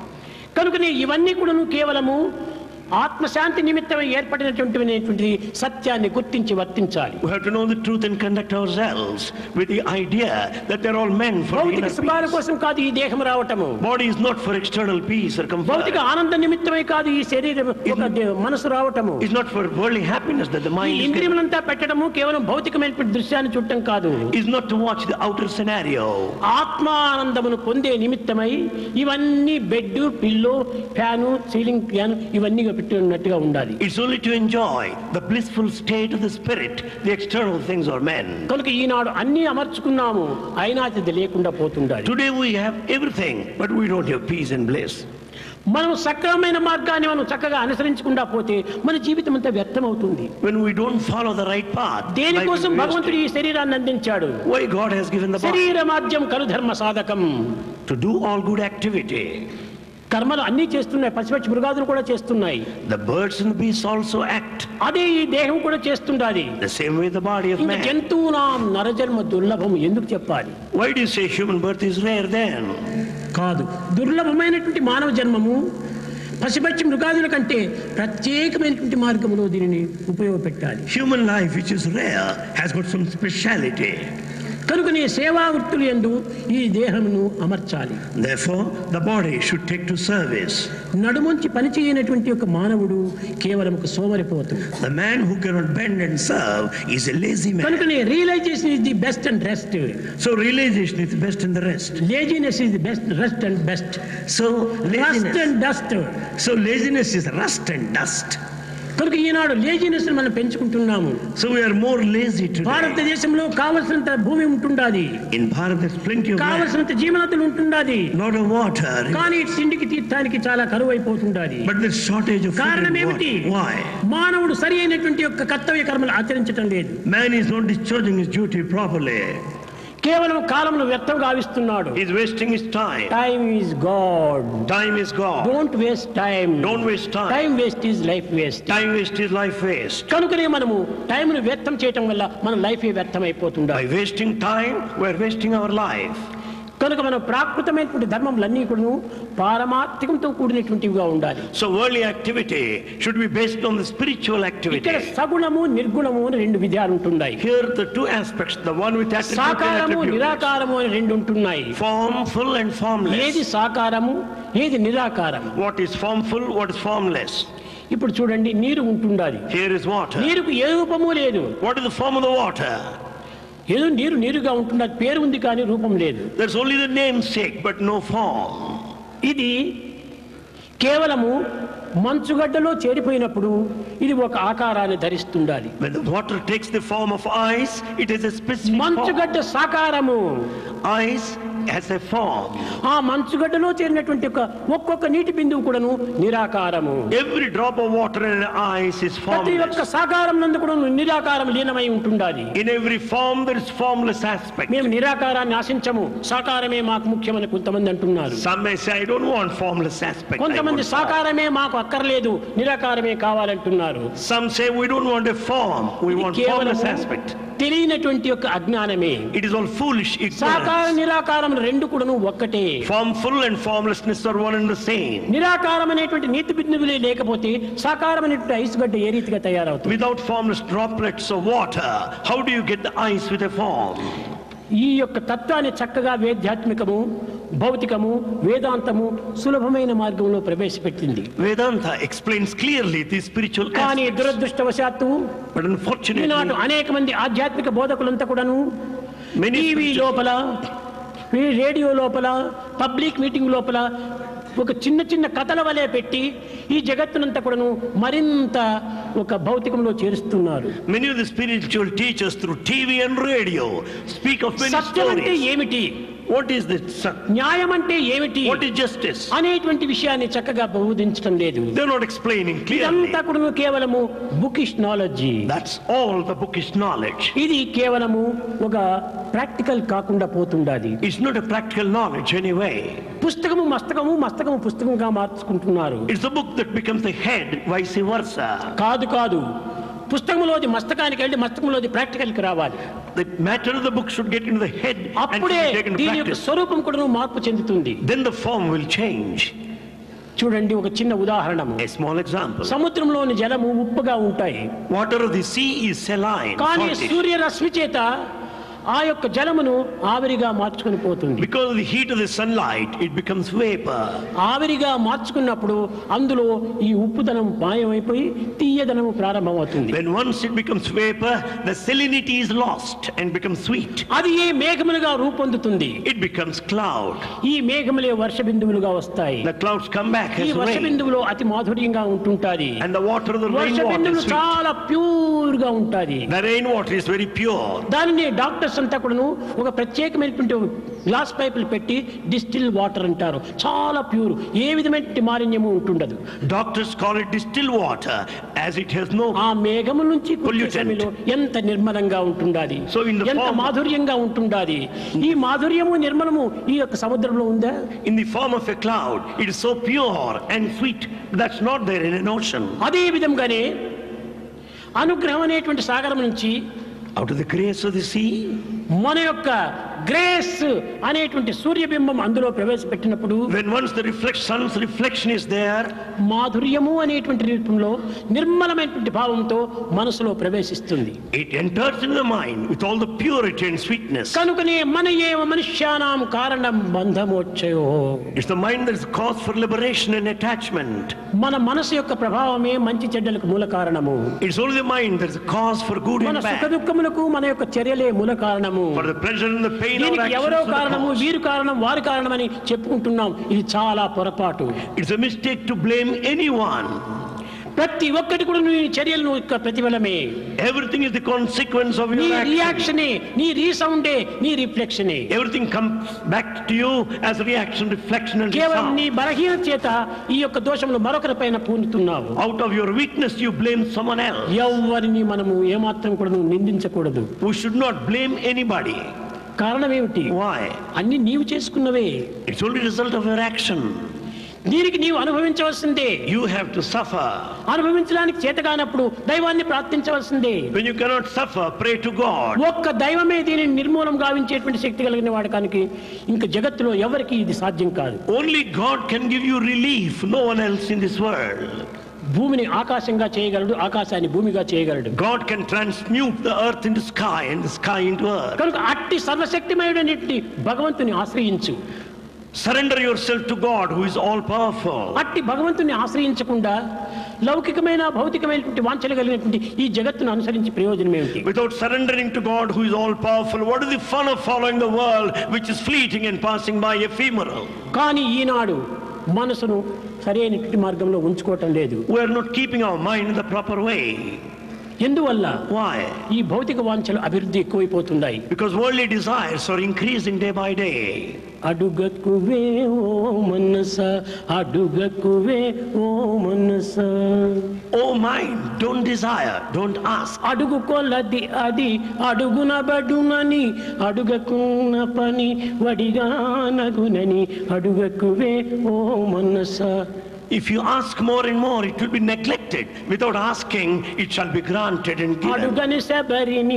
కనుకనే ఇవన్నీ కూడా కేవలము ఆత్మశాంతి నిమిత్తమై ఏర్పడినటువంటి సత్యాన్ని గుర్తించి వర్తించాలి We have to know the truth and conduct ourselves with the idea that they're all meant for the భౌతిక inner సుఖాల peace. కోసం కాదు ఈ దేహం రావటము Body is not for external peace or భౌతిక comfort. ఆనంద నిమిత్తమై కాదు ఈ శరీరం ఒక దే- మనసు రావటము It's not for worldly happiness that the ఈ mind is given. ఇంద్రియములంతా పెట్టడము కేవలం భౌతికమైనటువంటి దృశ్యాన్ని చూడటం కాదు Is not to watch the outer scenario. ఆత్మానందమును పొందే నిమిత్తమై ఇవన్నీ bed pillow fan ceiling fan ఇవన్నీ పెట్టి ఉన్నట్టుగా ఉండాలి It's only to enjoy the blissful state of the spirit. The external things are men. కనుక ఈనాడు అన్ని అమర్చుకున్నాము అయినా అది లేకుండా పోతుండాలి Today we have everything, but we don't have peace and bliss. మనం సక్రమమైన మార్గాన్ని మనం చక్కగా అనుసరించకుండా పోతే మన జీవితం అంతా వ్యర్థమవుతుంది When we don't follow the right path, life దేనికోసం is భగవంతుడు wasted. ఈ శరీరాన్ని అందించాడు Why God has given the body? శరీర మాధ్యం కలు ధర్మ సాధకం To do all good activity. కర్మలు అన్నీ చేస్తున్నాయి పసిపచ్చి మృగాదులు కూడా చేస్తున్నాయి The birds and the beasts also act అదే ఈ దేహం కూడా చేస్తుండాలి the same way the body of ఇంకా man. జంతువునాం నరజన్మ దుర్లభం ఎందుకు చెప్పాలి Why do you say human birth is rare then? కాదు దుర్లభమైనటువంటి మానవ జన్మము పసిపచ్చి మృగాదుల కంటే ప్రత్యేకమైనటువంటి మార్గంలో దీనిని ఉపయోగపెట్టాలి Human life, which is rare, has got some speciality. కనుకనే సేవా వృత్తులు ఎందు ఈ దేహమును అమర్చాలి Therefore, the body should take to service. నడుముంచి పని చేయనటువంటి ఒక మానవుడు కేవలం ఒక సోమరిపోతు The man who cannot bend and serve is a lazy man. కనుకనే realization is the best and rest So realization is the best and the rest. Laziness is the best rest and best So rust laziness, and dust so laziness is rust and dust. కనుక ఈనాడు లేజినెస్ మనం పెంచుకుంటున్నాము So we are more lazy today. భారతదేశంలో కావలసినంత భూమి ఉంటుండాది In Bharat, there's plenty of land, కావలసినంత జీవనతులు ఉంటుండాది lot of water, కానీ తిండికి తీర్థానికి చాలా కరువు అయిపోతుండాది but there's shortage of food కారణం and ఏమిటి water. Why? మానవుడు సరి అయినటువంటి యొక్క కర్తవ్య కర్మలు ఆచరించటం లేదు Man is not discharging his duty properly. కేవలం కాలంలో వ్యర్థం గావిస్తున్నాడు He's wasting his time. Time is god Time is gone. Don't waste time Don't waste time. Time waste is life waste Time waste is life waste. కనుకనే మనము టైంను వ్యర్థం చేయటం వల్ల మన లైఫ్ వ్యర్థం అయిపోతుండాలి By wasting time, we're wasting our life. కనుక మనం ప్రాకృతమైనటువంటి ధర్మములన్నీ కూడా పారమార్థికంతో కూడినటువంటివిగా ఉండాలి So worldly activity should be based on the spiritual ఇక్కడ activity. సగుణము నిర్గుణము అని రెండు విధాలు ఉంటున్నాయి Here the two aspects, the one with attribute and సాకారము attribute. నిరాకారము అని రెండు ఉంటున్నాయి Formful and formless. ఏది సాకారము ఏది నిరాకారము What is formful, what is formless? ఇప్పుడు చూడండి నీరు ఉంటుండాలి Here is water. నీరుకు ఏ రూపము లేదు What is the form of the water? ఏదో నీరు నీరుగా ఉంటుంది పేరు ఉంది కానీ రూపం లేదు There's only the namesake, but no form. ఇది కేవలము మంచుగడ్డలో చేరిపోయినప్పుడు ఇది ఒక ఆకారాన్ని ధరిస్తుండాలి When the water takes the form of ice, it is a specific form. మంచుగడ్డ సాకారము Ice has a form. ఆ మంచుగడ్డలో చేరినటువంటి ఒక ఒక్కొక్క నీటి బిందువు కూడాను నిరాకారము Every drop of water in an ice is ప్రతి ఒక్క formless. సాకారం నందు కూడా నిరాకారం లీనమై ఉంటుండాలి In every form, there is formless aspect. మేము నిరాకారాన్ని ఆశించము సాకారమే మాకు ముఖ్యమని కొంతమంది అంటున్నారు Some may say, I don't want formless aspect. I కొంతమంది want form." సాకారమే మాకు అక్కర్లేదు నిరాకారమే కావాలంటున్నారు Some say, we don't want a form, we ఇది want కేవలం formless aspect. తెలియనటువంటి యొక్క అజ్ఞానమే It is all foolish సాకార ignorance. నిరాకారం రెండు కూడాను ఒక్కటే Formful and formlessness are one and the same. నిరాకారం అనేటువంటి నీతి బిందువులే లేకపోతే సాకారం అనేటువంటి ఐస్ గడ్డ ఏ రీతిగా తయారవుతుంది Without formless droplets of water, how do you get the ice with a form? ఈ యొక్క తత్వాన్ని చక్కగా వేద్యాత్మికము భౌతికము వేదాంతము సులభమైన మార్గంలో ప్రవేశపెట్టింది Vedanta explains clearly the spiritual కానీ aspects. దురదృష్టవశాత్తు But unfortunately, ఈనాడు అనేక మంది ఆధ్యాత్మిక బోధకులంతా కూడాను Many టీవీ spiritual- లోపల ఈ రేడియో లోపల పబ్లిక్ మీటింగ్ లోపల ఒక చిన్న చిన్న కథల వలె పెట్టి ఈ జగత్తునంతా కూడాను మరింత ఒక భౌతికంలో చేరుస్తున్నారు Many of the spiritual teachers through TV and radio speak of many సత్యం అంటే stories. ఏమిటి What is the sat? న్యాయం అంటే ఏమిటి What is justice? అనేటువంటి విషయాన్ని చక్కగా బోధించడం లేదు They're not explaining clearly. ఇదంతా కూడా కేవలము bookish knowledge That's all the bookish knowledge. ఇది కేవలము ఒక ప్రాక్టికల్ కాకుండా పోతుండాది It's not a practical knowledge anyway. పుస్తకము మస్తకము మస్తకము పుస్తకంగా మార్చుకుంటున్నారు It's the book that becomes the head, vice versa. కాదు కాదు పుస్తకంలోది మస్తకానికి వెళ్ళి మస్తకంలోది ప్రాక్టికల్కి రావాలి The matter of the book should get into the head and should అప్పుడే be taken to దీని యొక్క practice. స్వరూపం కూడా మార్పు చెందుతుంది Then the form will change. చూడండి ఒక చిన్న ఉదాహరణము A small example. సముద్రంలోని జలము ఉప్పుగా ఉంటాయి Water of the sea is saline. కానీ saltish. సూర్యరశ్మి చేత ఆ యొక్క జలమును ఆవిరిగా మార్చుకొని పోతుంది Because of the heat of the sunlight, it becomes vapor. ఆవిరిగా మార్చుకున్నప్పుడు అందులో ఈ ఉప్పుదనం మాయమైపోయి తీయదనము ప్రారంభమవుతుంది When once it becomes vapor, the salinity is lost and becomes sweet. అది ఏ మేఘములుగా రూపొందుతుంది It becomes cloud. ఈ మేఘములే వర్ష బిందువులుగా వస్తాయి The clouds come back ఈ as వర్ష rain. బిందువులో అతి మాధుర్యంగా ఉంటుంటాది And the water of the వర్ష rainwater బిందువులు is sweet. చాలా ప్యూర్ గా ఉంటాది The rainwater is very pure. దానిని డాక్టర్స్ అంతా కూడాను ఒక ప్రత్యేకమైనటువంటి గ్లాస్ పైపులు పెట్టి డిస్టిల్ వాటర్ అంటారు చాలా ప్యూర్ ఏ విధమైన మాలిన్యము ఉంటుండదు Doctors call it distilled water as it has no. ఆ మేఘము నుంచి కురిసే Pollutant. సమయంలో ఎంత నిర్మలంగా ఉంటుండాది So in the ఎంత form- మాధుర్యంగా ఉంటుండాది ఈ మాధుర్యము నిర్మలము ఈ యొక్క సముద్రంలో ఉందా In the form of a cloud, it is so pure and sweet. That's not there in an ocean. అదే విధంగానే అనుగ్రహం అనేటువంటి సాగరం నుంచి Out of the grace of the sea, మన యొక్క గ్రేస్ అనేటువంటి సూర్యబింబం అందులో ప్రవేశపెట్టినప్పుడు when once the reflect, sun's reflection is there, మాధుర్యము అనేటువంటి రూపంలో నిర్మలమైనటువంటి భావంతో మనసులో ప్రవేశిస్తుంది it enters into the mind with all the purity and sweetness. కనుకనే మన ఏవ మనుష్యానాం కారణం బంధమోచ్చయో It's the mind that is cause for liberation and attachment. మన మనసు యొక్క ప్రభావమే మంచి చెడ్డలకు మూల కారణము It's only the mind that is a cause for good మన and సుఖ bad. దుఃఖములకు మన యొక్క చర్యలే మూల కారణము For the pleasure and the pain of దీనికి actions ఎవరో are the కారణము cause. వీరు కారణం వారి కారణమని చెప్పుకుంటున్నాం ఇది చాలా పొరపాటు It's a mistake to blame anyone. ప్రతి ఒక్కటి కూడా నీ చర్యలను యొక్క ప్రతిఫలమే Everything is the consequence of నీ your action. రియాక్షనే నీ రీసౌండే నీ రిఫ్లెక్షనే Everything comes back to you as a reaction, reflection, and కేవలం result. నీ బలహీన చేత ఈ యొక్క దోషములు మరొకరి పైన పూనుతున్నావు Out of your weakness, you blame someone else. ఎవరిని మనము ఏమాత్రం కూడా నువ్వు నిందించకూడదు We should not blame anybody. కారణం ఏమిటి Why? అన్ని నీవు చేసుకున్నవే It's only result of your action. దీనికి నీవు అనుభవించవలసిందే You have to suffer. అనుభవించడానికి చేతగానప్పుడు దైవాన్ని ప్రార్థించవలసిందే When you cannot suffer, pray to God. ఒక్క దైవమే దీనిని నిర్మూలం గావించేటువంటి శక్తి కలిగిన వాడకానికి ఇంకా జగత్తులో ఎవరికి ఇది సాధ్యం కాదు Only God can give you relief, no one else in this world. భూమిని ఆకాశంగా చేయగలడు ఆకాశాన్ని భూమిగా చేయగలడు God can transmute the earth into sky and the sky into earth. కనుక అట్టి సర్వశక్తిమయుడనేటి భగవంతుని ఆశ్రయించు Surrender yourself to God who is all powerful. అట్టి భగవంతుని ఆశ్రయించకుండా లౌకికమైన భౌతికమైనటువంటి వాంఛలు కలిగినటువంటి ఈ జగత్తును అనుసరించి ప్రయోజనం ఏమిటి Without surrendering to God who is all powerful, what is the fun of following the world which is fleeting and passing by ephemeral? కానీ ఈనాడు మనసును సరైనటువంటి మార్గంలో ఉంచుకోవటం లేదు We are not keeping our mind in the proper way. ఎందువల్ల Why? ఈ భౌతిక వాంఛలు అభివృద్ధి ఎక్కువైపోతున్నాయి Because worldly desires are increasing day by day. అడుగకువే ఓ మనస అడుగకువే ఓ మనస Oh mind, don't desire, don't ask. అడుగు కొలది అది అడుగున బడునని అడుగకున్న పని వడిగా నగునని అడుగకువే ఓ మనస If you ask more and more, it will be neglected. Without asking, it shall be granted and given. అడుగని శబరిని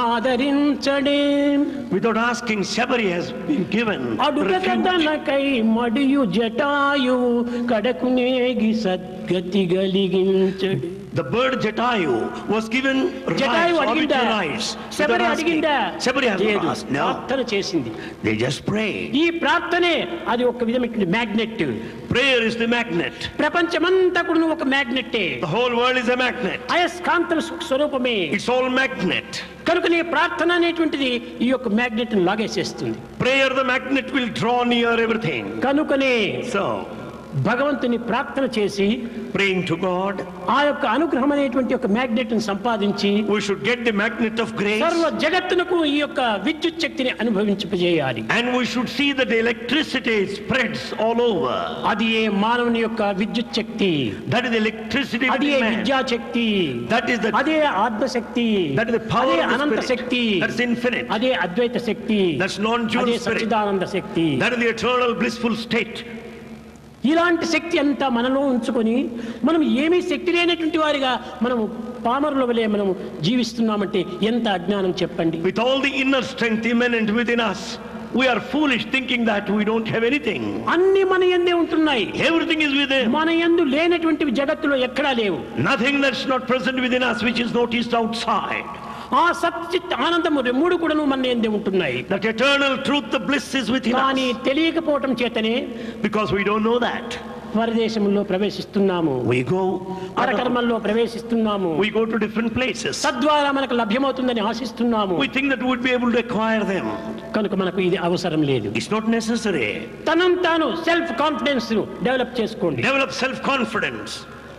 ఆదరించడే Without asking, Sabari has been given. అడుగ refuge. కథనకై మడియు Jatayu కడకునేగి సద్గతి గలిగించడు The bird Jatayu was given Jatayu rights, అడిగిందా origin rights. Sabari without asking. అడిగిందా Sabari has లేదు. not asked. No, ప్రార్థన చేసింది they just pray. ఈ ప్రార్థనే అది ఒక విధమైన magnet Prayer is the magnet. ప్రపంచమంతా కూడా ఒక మ్యాగ్నెట్టే The whole world is a magnet. అయస్కాంత స్వరూపమే It's all magnet. కనుక నీ ప్రార్థన అనేటువంటిది ఈ యొక్క మ్యాగ్నెట్ లాగేసేస్తుంది Prayer, the magnet will draw near everything. కనుకనే So, భగవంతుని ప్రార్థన చేసి praying to God. ఆ యొక్క అనుగ్రహం అనేటువంటి ఒక మ్యాగ్నెట్ ని సంపాదించి We should get the magnet of grace. సర్వ జగత్తునకు ఈ యొక్క విద్యుత్ శక్తిని అనుభవించజేయాలి And we should see that the electricity spreads all over. అది ఏ మానవుని యొక్క విద్యుత్ శక్తి That is the electricity అది ఏ within man. విద్యాశక్తి That is the అదే ఆత్మశక్తి that is the power అదే of the Anantha spirit. Shakti That's infinite. అదే అద్వైత శక్తి That's non-dual అదే spirit. Sachchidananda Shakti That is the eternal blissful state. ఇలాంటి శక్తి అంతా మనలో ఉంచుకొని మనం ఏమీ శక్తి లేనటువంటి వారిగా మనము పామరుల వలె మనము జీవిస్తున్నామంటే ఎంత అజ్ఞానం చెప్పండి With all the inner strength immanent within us, we are foolish thinking that we don't have anything. అన్ని మన ఎందే ఉంటున్నాయి Everything is within. మన ఎందు లేనటువంటివి జగత్తులో ఎక్కడా లేవు Nothing that's not present within us which is noticed outside. ఆ సచ్చిత్ ఆనందము మూడు కూడాను మన ఎందే ఉంటున్నాయి That eternal truth, the bliss is within కానీ us. తెలియకపోవటం చేతనే Because we don't know that. పరదేశంలో ప్రవేశిస్తున్నాము We go, పరకర్మల్లో ప్రవేశిస్తున్నాము we go to different places. తద్వారా మనకు లభ్యమవుతుందని ఆశిస్తున్నాము We think that we'd be able to acquire them. కనుక మనకు ఇది అవసరం లేదు It's not necessary. తనం తాను సెల్ఫ్ కాన్ఫిడెన్స్ డెవలప్ చేసుకోండి Develop self-confidence.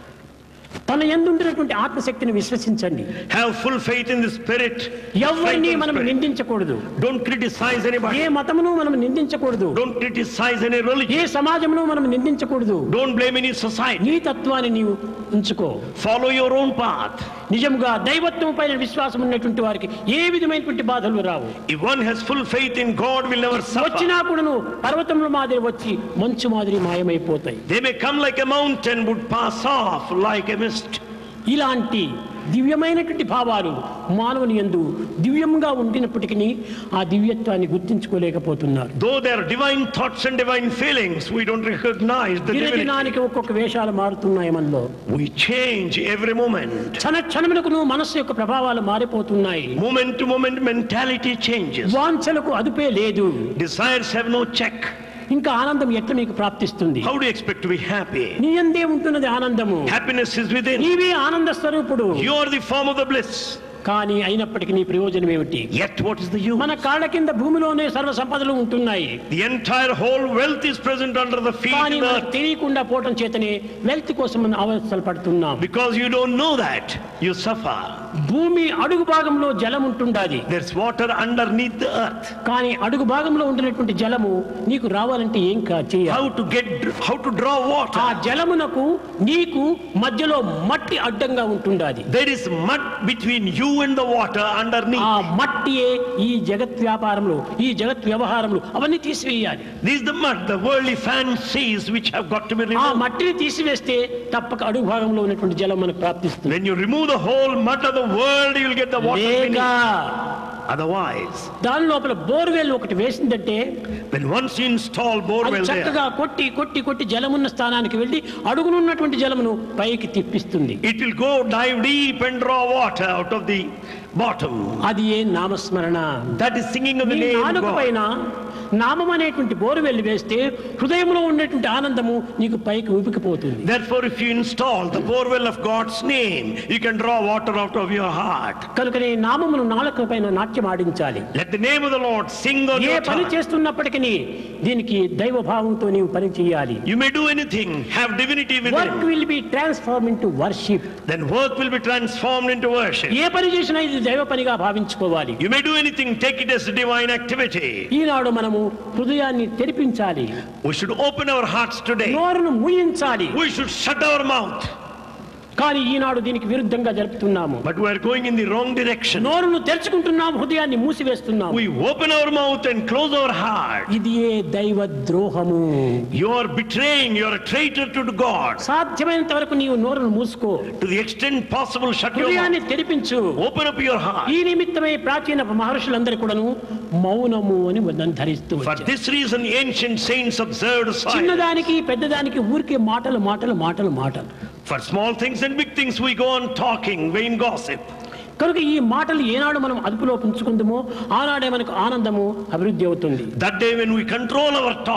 తన ఎందుంటున్నటువంటి ఆత్మశక్తిని విశ్వసించండి Have full faith in the spirit. ఎవరిని Faith in మనం spirit. నిందించకూడదు Don't criticize A anybody. మతమును మనం నిందించకూడదు Don't criticize any religion. ఏ సమాజమును మనం నిందించకూడదు Don't blame any society. నీ తత్వాన్ని నీవు ఉంచుకో Follow your own path. నిజంగా దైవత్వం పైన విశ్వాసం ఉన్నటువంటి వారికి ఏ విధమైనటువంటి బాధలు రావు If one has full faith in God, will never suffer. వచ్చినా కూడాను పర్వతముల మాదిరి వచ్చి మంచు మాదిరి మాయమైపోతాయి They may come like a mountain, would pass off like a mist. ఇలాంటి దివ్యమైనటువంటి భావాలు మానవుని యందు దివ్యంగా ఉండినప్పటికీ ఆ దివ్యత్వాన్ని గుర్తించుకోలేకపోతున్నారు Though there are divine thoughts and divine feelings, we don't recognize the divinity. దినదినానికి ఒక్కొక్క వేషాలు మారుతున్నాయి మనలో We change every moment. క్షణ క్షణములకు మనస్సు యొక్క ప్రభావాలు మారిపోతున్నాయి Moment to moment, mentality changes. వాంఛలకు అదుపే లేదు Desires have no check. ఇంకా ఆనందం ఎట్లా మీకు ప్రాప్తిస్తుంది How do you expect to be happy? నీ అందే ఉంటున్నది ఆనందము Happiness is within. నీవే ఆనంద స్వరూపుడు You are the form of the bliss. కానీ అయినప్పటికీ నీ ప్రయోజనం ఏమిటి Yet, what is the use? మన కాళ్ళ కింద భూమిలోనే సర్వ సంపదలు ఉంటున్నాయి The entire whole wealth is present under the feet కానీ of the మనకు earth. తెలియకుండా పోవటం చేతనే వెల్త్ కోసం మనం అవస్థలు పడుతున్నాం Because you don't know that, you suffer. భూమి అడుగు భాగంలో జలం ఉంటుండాది There's water underneath the earth. కానీ అడుగు భాగంలో ఉండినటువంటి జలము నీకు రావాలంటే ఏం కా చేయాలి How to get, how to draw ఆ water? జలమునకు నీకు మధ్యలో మట్టి అడ్డంగా ఉంటుండాది There is mud between you and the water underneath. ఆ మట్టియే ఈ జగత్ వ్యాపారంలో ఈ జగత్ వ్యవహారంలో అవన్నీ తీసివేయాలి This is the mud, the worldly fancies which have got to be ఆ removed. మట్టిని తీసివేస్తే తప్పక అడుగు భాగంలో ఉన్నటువంటి జలం మనకు ప్రాప్తిస్తుంది When you remove the whole mud of the world, you will get the water లేక beneath. Otherwise, దాని లోపల బోర్వెల్ ఒకటి వేసిందంటే when once you install అది borewell there, చక్కగా కొట్టి కొట్టి కొట్టి జలమున్న స్థానానికి వెళ్ళి అడుగునున్నటువంటి జలమును పైకి తిప్పిస్తుంది it will go dive deep and draw water out of the bottom. అది ఏ నామస్మరణ That is singing of the నీ name నాలుక God. పైన నామం అనేటువంటి బోరువెల్లి వేస్తే హృదయంలో ఉన్నటువంటి ఆనందము నీకు పైకి ఊపికిపోతుంది Therefore, if you install the borewell of God's name, you can draw water out of your heart. కనుక నీ నామమును నాలుక పైన నాట్యం ఆడించాలి Let the name of the Lord sing on A your పని tongue. చేస్తున్నప్పటికీ దీనికి దైవ భావంతో నీవు పని చేయాలి You may do anything, have divinity work within. Will be transform into worship Then work will be transformed into worship. ఏ పని చేసినా ఇది దైవ పనిగా భావించుకోవాలి You may do anything, take it as a divine activity. ఈనాడు మనము హృదయాన్ని తెరిపించాలి We should open our hearts today. నోరును మూయించాలి We should shut our mouth. కానీ ఈనాడు దీనికి విరుద్ధంగా జరుపుతున్నాము But we are going in the wrong direction. నోరును తెరుచుకుంటున్నాము హృదయాన్ని మూసివేస్తున్నాము We open our mouth and close our heart. ఇది ఏ దైవ ద్రోహము You are betraying, you are a traitor to God. సాధ్యమైనంత వరకు నీవు నోరును మూసుకో To the extent possible, shut your mouth. హృదయాన్ని తెరిపించు Open up your heart. ఈ నిమిత్తమై ప్రాచీన మహర్షులందరూ కూడాను మౌనము అని దాన్ని ధరిస్తూ For వచ్చారు. this reason, ancient saints observed silence. చిన్నదానికి పెద్దదానికి ఊరికే మాటలు మాటలు మాటలు మాటలు For small things and big things, we go on talking, vain gossip. కనుక ఈ మాటలు ఏనాడు మనం అదుపులో ఉంచుకుందామో ఆనాడే మనకు ఆనందము అభివృద్ధి అవుతుంది That day, when we control our talk,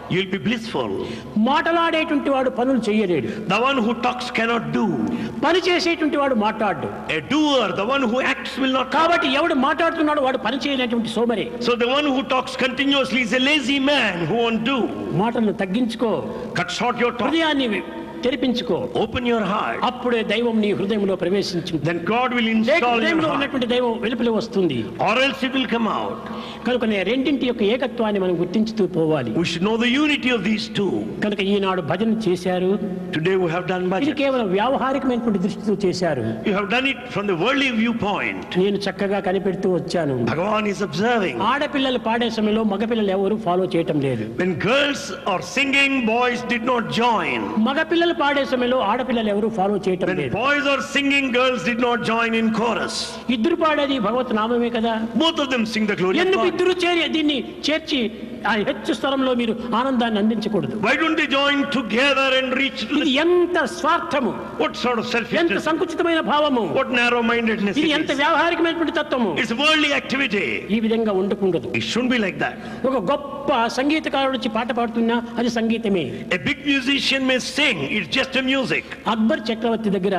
you'll be blissful. మాటలాడేటువంటి వాడు పనులు చేయలేడు The one who talks cannot do. పని చేసేటువంటి వాడు మాట్లాడు A doer, the one who acts will not talk. కాబట్టి ఎవడు మాట్లాడుతున్నాడు వాడు పని చేయనటువంటి సోమరే So the one who talks continuously is a lazy man who won't do. మాటలను తగ్గించుకో Cut short your talk. హృదయాన్ని తెరిపించుకో Open your heart. అప్పుడే దైవం నీ హృదయంలో ప్రవేశించింది Then God will లేక install in your హృదయంలో heart. ఉన్నటువంటి దైవం వెలుపలి వస్తుంది Or else it will come out. కనుక రెండింటి యొక్క ఏకత్వాన్ని మనం గుర్తించుతూ పోవాలి We should know the unity of these two. కనుక ఈనాడు భజన చేశారు Today we have done ఇది bhajan. కేవలం వ్యావహారికమైనటువంటి దృష్టితో చేశారు You have done it from the worldly viewpoint. నేను చక్కగా కనిపెడుతూ వచ్చాను Bhagavan is observing. ఆడపిల్లలు పాడే సమయంలో మగపిల్లలు ఎవరు ఫాలో చేయటం లేదు When girls are singing, boys did not join. మగపిల్లలు పాడే సమయంలో ఆడపిల్లలు ఎవరు ఫాలో చేయటం When లేదు boys are singing, girls did not join in chorus. ఇద్దరు పాడేది భగవత్ నామమే కదా Both of them sing the glory of ఎందుకు God. ఇద్దరు చేరి దీన్ని చేర్చి ఆ హెచ్చు స్థలంలో మీరు ఆనందాన్ని అందించకూడదు Why don't they join together and reach to ఇది the... ఎంత స్వార్థము What sort of ఎంత selfishness? సంకుచితమైన భావము What narrow-mindedness ఇది it ఎంత is? వ్యావహారికమైనటువంటి తత్వము It's worldly activity. ఈ విధంగా ఉండకుండదు It shouldn't be like that. ఒక గొప్ప సంగీతకారుడు వచ్చి పాట పాడుతున్నా అది సంగీతమే A big musician may sing, it's just a music. Akbar చక్రవర్తి దగ్గర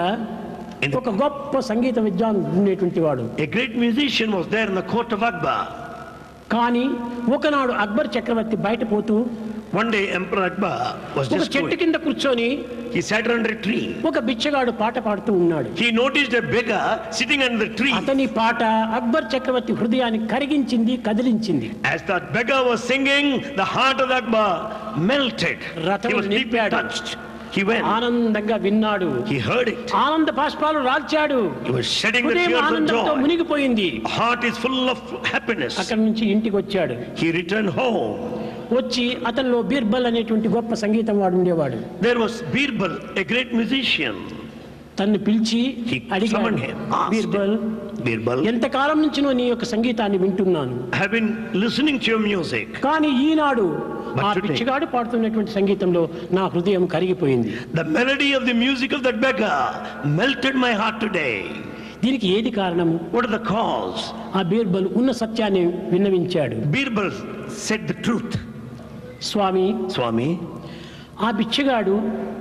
ఒక గొప్ప సంగీత విద్వాన్ ఉండేటువంటి వాడు A great musician was there in the court of Akbar. కానీ ఒకనాడు అక్బర్ చక్రవర్తి బయట పోతూ One day Emperor Akbar was ఒక just చెట్టు going. కింద కూర్చొని He sat under a tree. ఒక బిచ్చగాడు పాట పాడుతూ ఉన్నాడు He noticed a beggar sitting under the tree. అతని పాట అక్బర్ చక్రవర్తి హృదయాన్ని కరిగించింది కదిలించింది As that beggar was singing, the heart of Akbar melted. రథం He was deeply నింపాడు. touched. He went. ఆనందంగా విన్నాడు He heard it. ఆనంద బాష్పాలు రాల్చాడు He was shedding the హృదయం tears of ఆనందంతో joy. మునిగిపోయింది Heart is full of happiness. అక్కడి నుంచి ఇంటికి వచ్చాడు He returned home. వచ్చి అతనిలో బీర్బల్ అనేటువంటి గొప్ప సంగీతం వాడు ఉండేవాడు There was Birbal, a great musician. తన్ను పిలిచి He అడిగాడు summoned him, asked Birbal Birbal, ఎంతకాలం నుంచి నీ యొక్క సంగీతాన్ని వింటున్నాను I have been listening to your music. కానీ ఈనాడు But ఆ today- పిచ్చిగాడు పాడుతున్నటువంటి సంగీతంలో నా హృదయం కరిగిపోయింది The melody of the music of that beggar melted my heart today. దీనికి ఏది కారణము What are the cause? ఆ బీర్బల్ ఉన్న సత్యాన్ని విన్నవించాడు Birbal said the truth. Swamy Swami, ఆ బిచ్చగాడు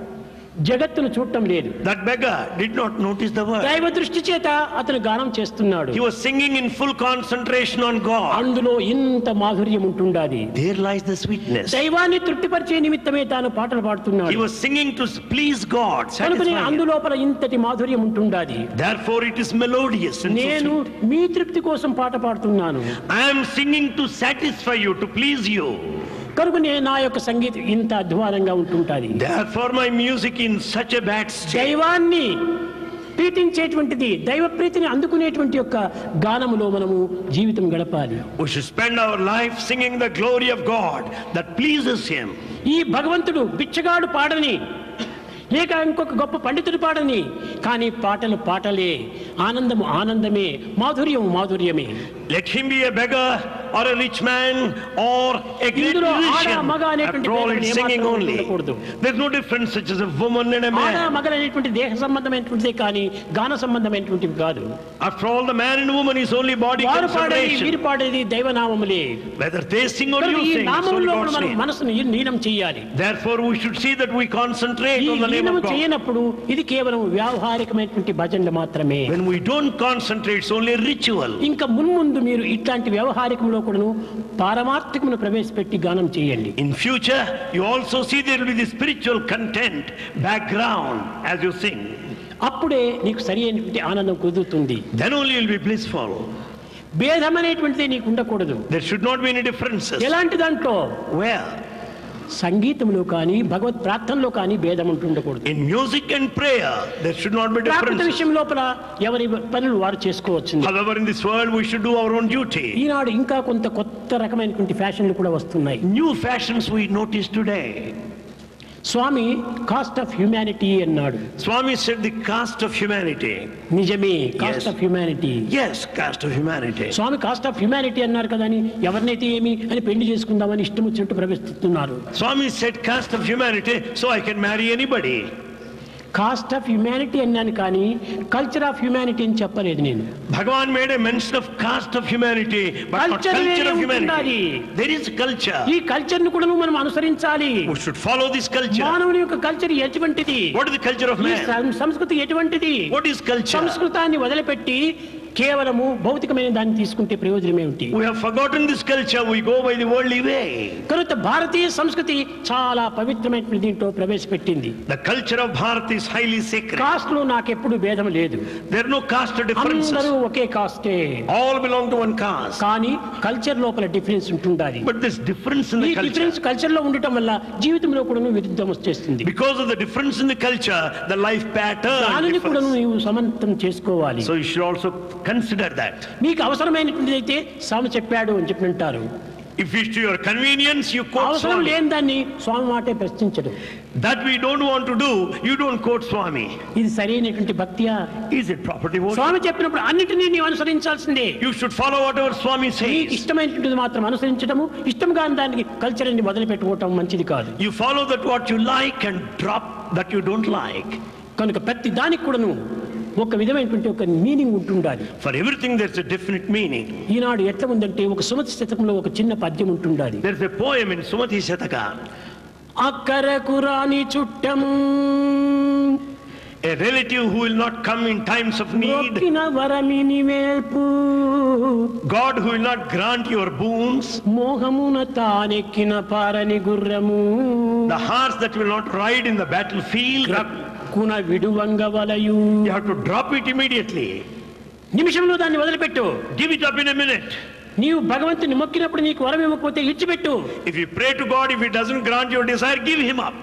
జగత్తును చూడటం లేదు that beggar did not notice the word. దైవ దృష్టి చేత అతను గానం చేస్తున్నాడు He was singing in full concentration on God. అందులో ఇంత మాధుర్యం ఉంటుండాది There lies the sweetness. దైవాన్ని తృప్తిపరిచే నిమిత్తమే తాను పాటలు He పాడుతున్నాడు was singing to please God, కనుకనే satisfy Him. అందులోపల ఇంతటి మాధుర్యం ఉంటుండాది Therefore, it is melodious and so నేను sweet. మీ తృప్తి కోసం పాట పాడుతున్నాను I am singing to satisfy you, to please you. కనుకనే నా యొక్క సంగీతం ఇంత అధ్వానంగా ఉంటుంటాది Therefore, my music in such a bad state. దైవాన్ని ప్రీతించేటువంటిది దైవ ప్రీతిని అందుకునేటువంటి యొక్క గానములో మనము జీవితం గడపాలి We should spend our life singing the glory of God that pleases Him. ఈ భగవంతుడు బిచ్చగాడు పాడని లేక ఇంకొక గొప్ప పండితుడు పాడని కానీ పాటలు పాటలే ఆనందము ఆనందమే మాధుర్యం మాధుర్యమే Let him be a beggar or a rich man or a great ఇందులో ఆడ, musician. మగ అనేటువంటి After all, భేదం it's singing ఏమాత్రం only. ఉండకూడదు. There's no difference such as a woman and a ఆడ man. మగలనేటువంటి దేహ సంబంధమైనటువంటిదే కానీ గాన సంబంధమైనటువంటివి కాదు After all, the man and woman is only body వారు పాడేది concentration. వీరు పాడేది దైవనామములే Whether they sing or కనుక you ఈ sing, it's only నామంలో God's మనం name. మనసును లీనం చేయాలి Therefore, we should see that we concentrate ఈ on the name లీనం of God. చేయనప్పుడు ఇది కేవలం వ్యావహారికమైనటువంటి భజనలు మాత్రమే When we don't concentrate, it's only a ritual. ఇంకా మున్ముందు మీరు ఇట్లాంటి వ్యవహారికంలో కూడాను పారమార్థికమును ప్రవేశపెట్టి గానం చేయండి In future, you also see there will be the spiritual content background as you sing. అప్పుడే నీకు సరి అయినటువంటి ఆనందం కుదురుతుంది Then only you'll be blissful. భేదం అనేటువంటిది నీకు ఉండకూడదు There should not be any differences. ఎలాంటి దాంట్లో Where? సంగీతంలో కానీ భగవత్ ప్రార్థనలో కానీ భేదం ఉంటుండకూడదు In music and prayer, there should not be ప్రాకృత differences. విషయం లోపల ఎవరి పనులు వారు చేసుకోవచ్చు However, in this world, we should do our own duty. ఈనాడు ఇంకా కొంత కొత్త రకమైనటువంటి ఫ్యాషన్లు కూడా వస్తున్నాయి New fashions we notice today. Swami caste of humanity అన్నాడు Swami said the caste of humanity. నిజమే caste Yes. Of humanity Yes, caste of humanity. Swami caste of humanity అన్నారు కదా అని ఎవరినైతే ఏమి అని పెళ్లి చేసుకుందామని ఇష్టం వచ్చినట్టు ప్రవేశిస్తున్నారు Swami said caste of humanity, so I can marry anybody. Caste of humanity అన్నాను కానీ కల్చర్ ఆఫ్ హ్యుమానిటీ అని చెప్పలేదు నేను Bhagavan made a mention of caste of humanity, but not Culture culture వేరే of ఉంటుండాలి. humanity. There is culture. ఈ కల్చర్ ను కూడా మనం అనుసరించాలి We should follow this culture. మానవుని యొక్క కల్చర్ ఎటువంటిది What is the culture of ఈ man? సం- సంస్కృతి ఎటువంటిది What is culture? సంస్కృతాన్ని వదిలిపెట్టి కేవలము భౌతికమైన దాన్ని తీసుకుంటే ప్రయోజనం ఏమిటి We have forgotten this culture. We go by the worldly way. కనుక భారతీయ సంస్కృతి చాలా పవిత్రమైన దీంట్లో ప్రవేశపెట్టింది The culture of Bharat is highly sacred. Caste లో నాకెప్పుడు భేదం లేదు There are no caste differences. అందరూ ఒకే కాస్టే All belong to one caste. కానీ కల్చర్ లోపల డిఫరెన్స్ ఉంటుండాలి But this difference in ఈ the culture, డిఫరెన్స్ కల్చర్ లో ఉండటం వల్ల జీవితంలో కూడా విరుద్ధం వచ్చేస్తుంది because of the difference in the culture, the life pattern దానిని కూడా differs. నీవు సమంతం చేసుకోవాలి So you should also consider that. మీకు అవసరమైనటువంటిది అయితే స్వామి చెప్పాడు అని చెప్పి అంటారు If it's to your convenience, you quote అవసరం Swami. లేని దాన్ని స్వామి మాటే ప్రశ్నించడం That we don't want to do, you don't quote Swami. ఇది సరైనటువంటి భక్తియా Is it proper devotion? స్వామి చెప్పినప్పుడు అన్నిటినీ నీవు అనుసరించాల్సిందే You should follow whatever Swami నీకు says. ఇష్టమైనటువంటిది మాత్రం అనుసరించడము ఇష్టం కాని దానికి కల్చర్ అని వదిలిపెట్టుకోవటం మంచిది కాదు You follow that what you like and drop that you don't like. కనుక ప్రతి దానికి కూడాను ఒక విధమైనటువంటి ఒక మీనింగ్ ఉంటుండాలి For everything, there's a definite meaning. ఈనాడు ఎట్లా ఉందంటే ఒక సుమతి శతకంలో ఒక చిన్న పద్యం ఉంటుండాలి There's a poem in Sumati Shataka. అక్కరకు రాని చుట్టము A relative who will not come in times of need. మొక్కిన వరమిని వేల్పు God who will not grant your boons. మోహమున తానెక్కిన పారని గుర్రము The horse that will not ride in the battlefield. రక్కున విడువంగ వలయు You have to drop it immediately. నిమిషంలో దాన్ని వదిలిపెట్టు Give it up in a minute. నీవు భగవంతుని మొక్కినప్పుడు నీకు వరం ఇవ్వకపోతే ఇచ్చిపెట్టు If you pray to God, if He doesn't grant your desire, give Him up.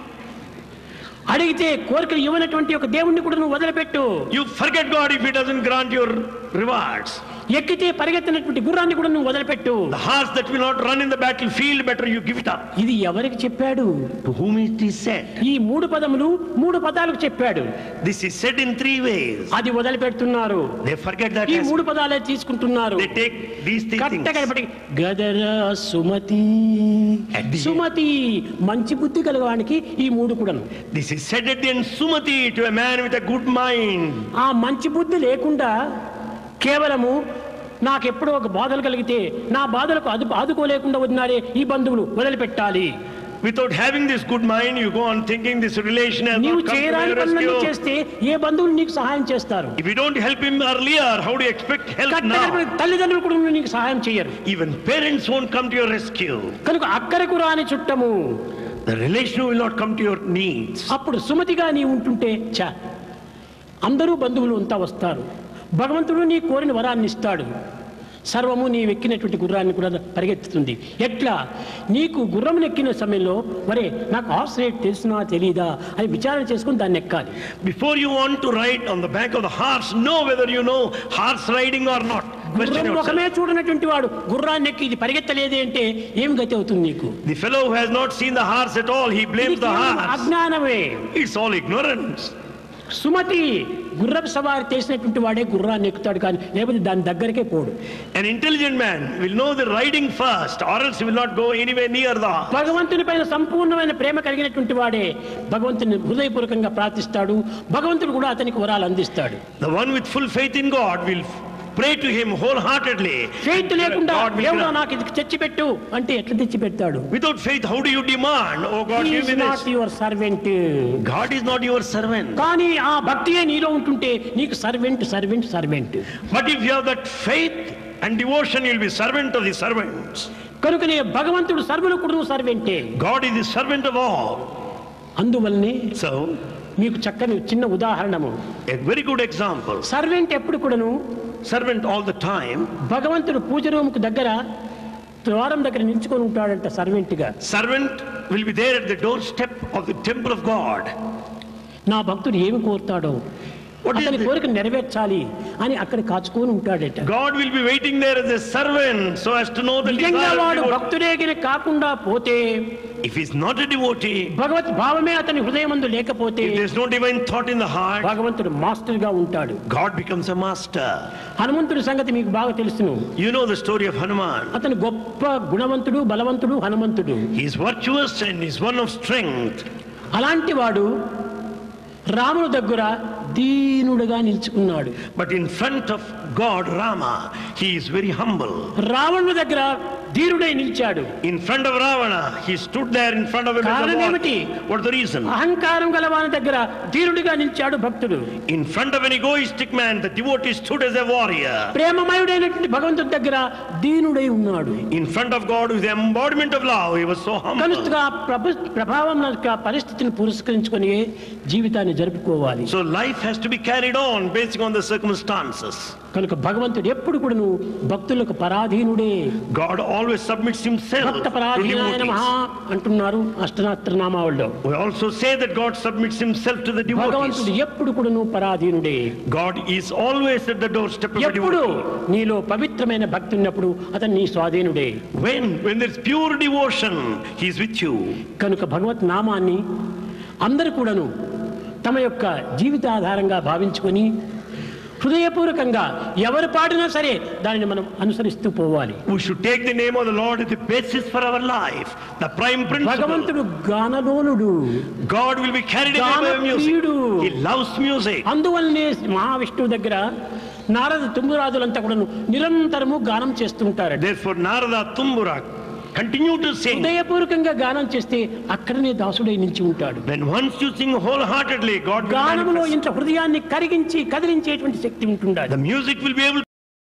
అడిగితే కోరికలు ఇవ్వనటువంటి ఒక దేవుణ్ణి కూడా నువ్వు వదిలిపెట్టు You forget God if He doesn't grant your rewards. ఎక్కితే పరిగెత్తినటువంటి గుర్రాన్ని కూడా నువ్వు వదిలిపెట్టు The horse that will not run in the battlefield, better you give it up. ఇది ఎవరికి చెప్పాడు To whom it is said? ఈ మూడు పదములు మూడు పదాలకు చెప్పాడు This is said in three ways. అది వదిలిపెడుతున్నారు They forget that. ఈ as- మూడు పదాలే తీసుకుంటున్నారు They take these three things. కట్టగడపటి గదరా సుమతి At the- సుమతి మంచి బుద్ధి కలగడానికి ఈ మూడు కూడా This is said at the end, Sumati, to a man with a good mind. ఆ మంచి బుద్ధి లేకుండా కేవలము నాకెప్పుడో ఒక బాధలు కలిగితే నా బాధలకు అదు ఆదుకోలేకుండా వదినారే ఈ బంధువులు వదిలిపెట్టాలి Without having this good mind, you go on thinking this relation has నీవు not come to చేయరాని my పనులన్నీ rescue. చేస్తే ఏ బంధువులు నీకు సహాయం చేస్తారు If you don't help him earlier, how do you expect help కట్టగడపటి now? తల్లిదండ్రులు కూడా నీకు సహాయం చేయరు Even parents won't come to your rescue. కనుక అక్కరకు రాని చుట్టము The relation will not come to your needs. అప్పుడు సుమతిగా నీ ఉంటుంటే చా అందరూ బంధువులు అంతా వస్తారు భగవంతుడు నీ కోరిన వరాన్ని ఇస్తాడు సర్వము నీ ఎక్కినటువంటి గుర్రాన్ని కూడా పరిగెత్తుతుంది ఎట్లా నీకు గుర్రం ఎక్కిన సమయంలో వరే నాకు హార్స్ రేట్ తెలుసునా తెలీదా అని విచారణ చేసుకుని దాన్ని ఎక్కాలి Before you want to ride on the back of the horse, know whether you know horse riding or not. Question గుర్రం yourself. ముఖమే చూడనటువంటి వాడు గుర్రాన్ని ఎక్కి ఇది పరిగెత్తలేదే అంటే ఏం గతి అవుతుంది నీకు The fellow who has not seen the horse at all, he ఇది blames the కేవలం horse. అజ్ఞానమే It's all ignorance. సుమతి గుర్రపు సవారి చేసినటువంటి వాడే గుర్రాన్ని ఎక్కుతాడు కానీ లేకపోతే దాని దగ్గరికే పోడు An intelligent man will know the riding first, or else he will not go anywhere near the horse. భగవంతుని పైన సంపూర్ణమైన ప్రేమ కలిగినటువంటి వాడే భగవంతుని హృదయపూర్వకంగా ప్రార్థిస్తాడు భగవంతుడు కూడా అతనికి వరాలు అందిస్తాడు The one with full faith in God will pray to him wholeheartedly. Faith లేకుండా God will దేవుడా grant. నాకు ఇది తెచ్చిపెట్టు అంటే ఎట్లా తెచ్చి పెడతాడు Without faith, how do you demand? Oh God, give me not this. Your servant God is not your servant. కానీ ఆ భక్తియే నీలో ఉంటుంటే నీకు servant servant servant But if you have that faith and devotion, you'll be servant of the servants. కనుకనే భగవంతుడు సర్వులు కూడా సర్వెంటే God is the servant of all. అందువల్లనే So, మీకు చక్కని చిన్న ఉదాహరణము a very good example. Servant ఎప్పుడు కూడాను Servant all the time. భగవంతుడు పూజ రూముకు దగ్గర ద్వారం దగ్గర నిల్చుకొని ఉంటాడంట సర్వెంట్గా Servant will be there at the doorstep of the temple of God. నా భక్తుడు ఏమి కోరుతాడో What is అతని the- కోరిక నెరవేర్చాలి అని అక్కడ కాచుకొని ఉంటాడట God will be waiting there as a servant so as to know the నిజంగా desire of వాడు the devotee. భక్తుడేగిన కాకుండా పోతే If he's not a devotee, భగవత్ భావమే అతని హృదయమందు లేకపోతే if there's no divine thought in the heart, భగవంతుడు మాస్టర్ గా ఉంటాడు God becomes a master. హనుమంతుడి సంగతి మీకు బాగా తెలుసును You know the story of Hanuman. అతను గొప్ప గుణవంతుడు బలవంతుడు హనుమంతుడు He's virtuous and he's one of strength. అలాంటి వాడు రాముని దగ్గర దీనుడుగా నిలుచుకున్నాడు But in front of God, Rama, he is very humble. రావణుని దగ్గర ధీరుడై నిలిచాడు In front of Ravana, he stood there in front of him. as a కారణం warrior. ఏమిటి? What's the reason? అహంకారం గల వాని దగ్గర ధీరుడిగా నిలిచాడు భక్తుడు In front of an egoistic man, the devotee stood as a warrior. ప్రేమమయుడైనటువంటి భగవంతుడి దగ్గర దీనుడై ఉన్నాడు In front of God, with the embodiment of love, he was so humble. కలుస్తుగా ప్రభు ప్రభావం యొక్క పరిస్థితిని పురస్కరించుకొని జీవితాన్ని జరుపుకోవాలి So life has to be carried on based on the circumstances. కనుక భగవంతుడు ఎప్పుడు కూడా నువ్వు భక్తులకు పరాధీనుడే God always submits himself Bhakta to పరాధీనాయ నమః devotees. అంటున్నారు అష్టనాత్ర నామావళిలో We also say that God submits himself to the భగవంతుడు devotees. ఎప్పుడు కూడా నువ్వు పరాధీనుడే God is always at the doorstep of a ఎప్పుడు devotee. నీలో పవిత్రమైన భక్తి ఉన్నప్పుడు అతను నీ స్వాధీనుడే When, when there's pure devotion, he is with you. కనుక భగవత్ నామాన్ని అందరూ కూడాను తమ యొక్క జీవితాధారంగా భావించుకొని హృదయపూర్వకంగా ఎవరు పాడినా సరే దానిని మనం అనుసరిస్తూ పోవాలి We should take the name of the Lord as the basis for our life, the prime principle. భగవంతుడు గానలోనుడు God will be carried away by music. గానప్రియుడు. He loves music. అందువల్లనే మహావిష్ణువు దగ్గర నారద తుంగురాజులంతా కూడా నిరంతరము గానం చేస్తూ ఉంటారు Therefore, Narada Tumbura continue to sing. హృదయపూర్వకంగా గానం చేస్తే అక్కడనే దాసుడై నిలిచి ఉంటాడు When once you sing wholeheartedly, God will గానములో manifest. ఇంత హృదయాన్ని కరిగించి కదిలించేటువంటి శక్తి ఉంటుండాలి The music will be able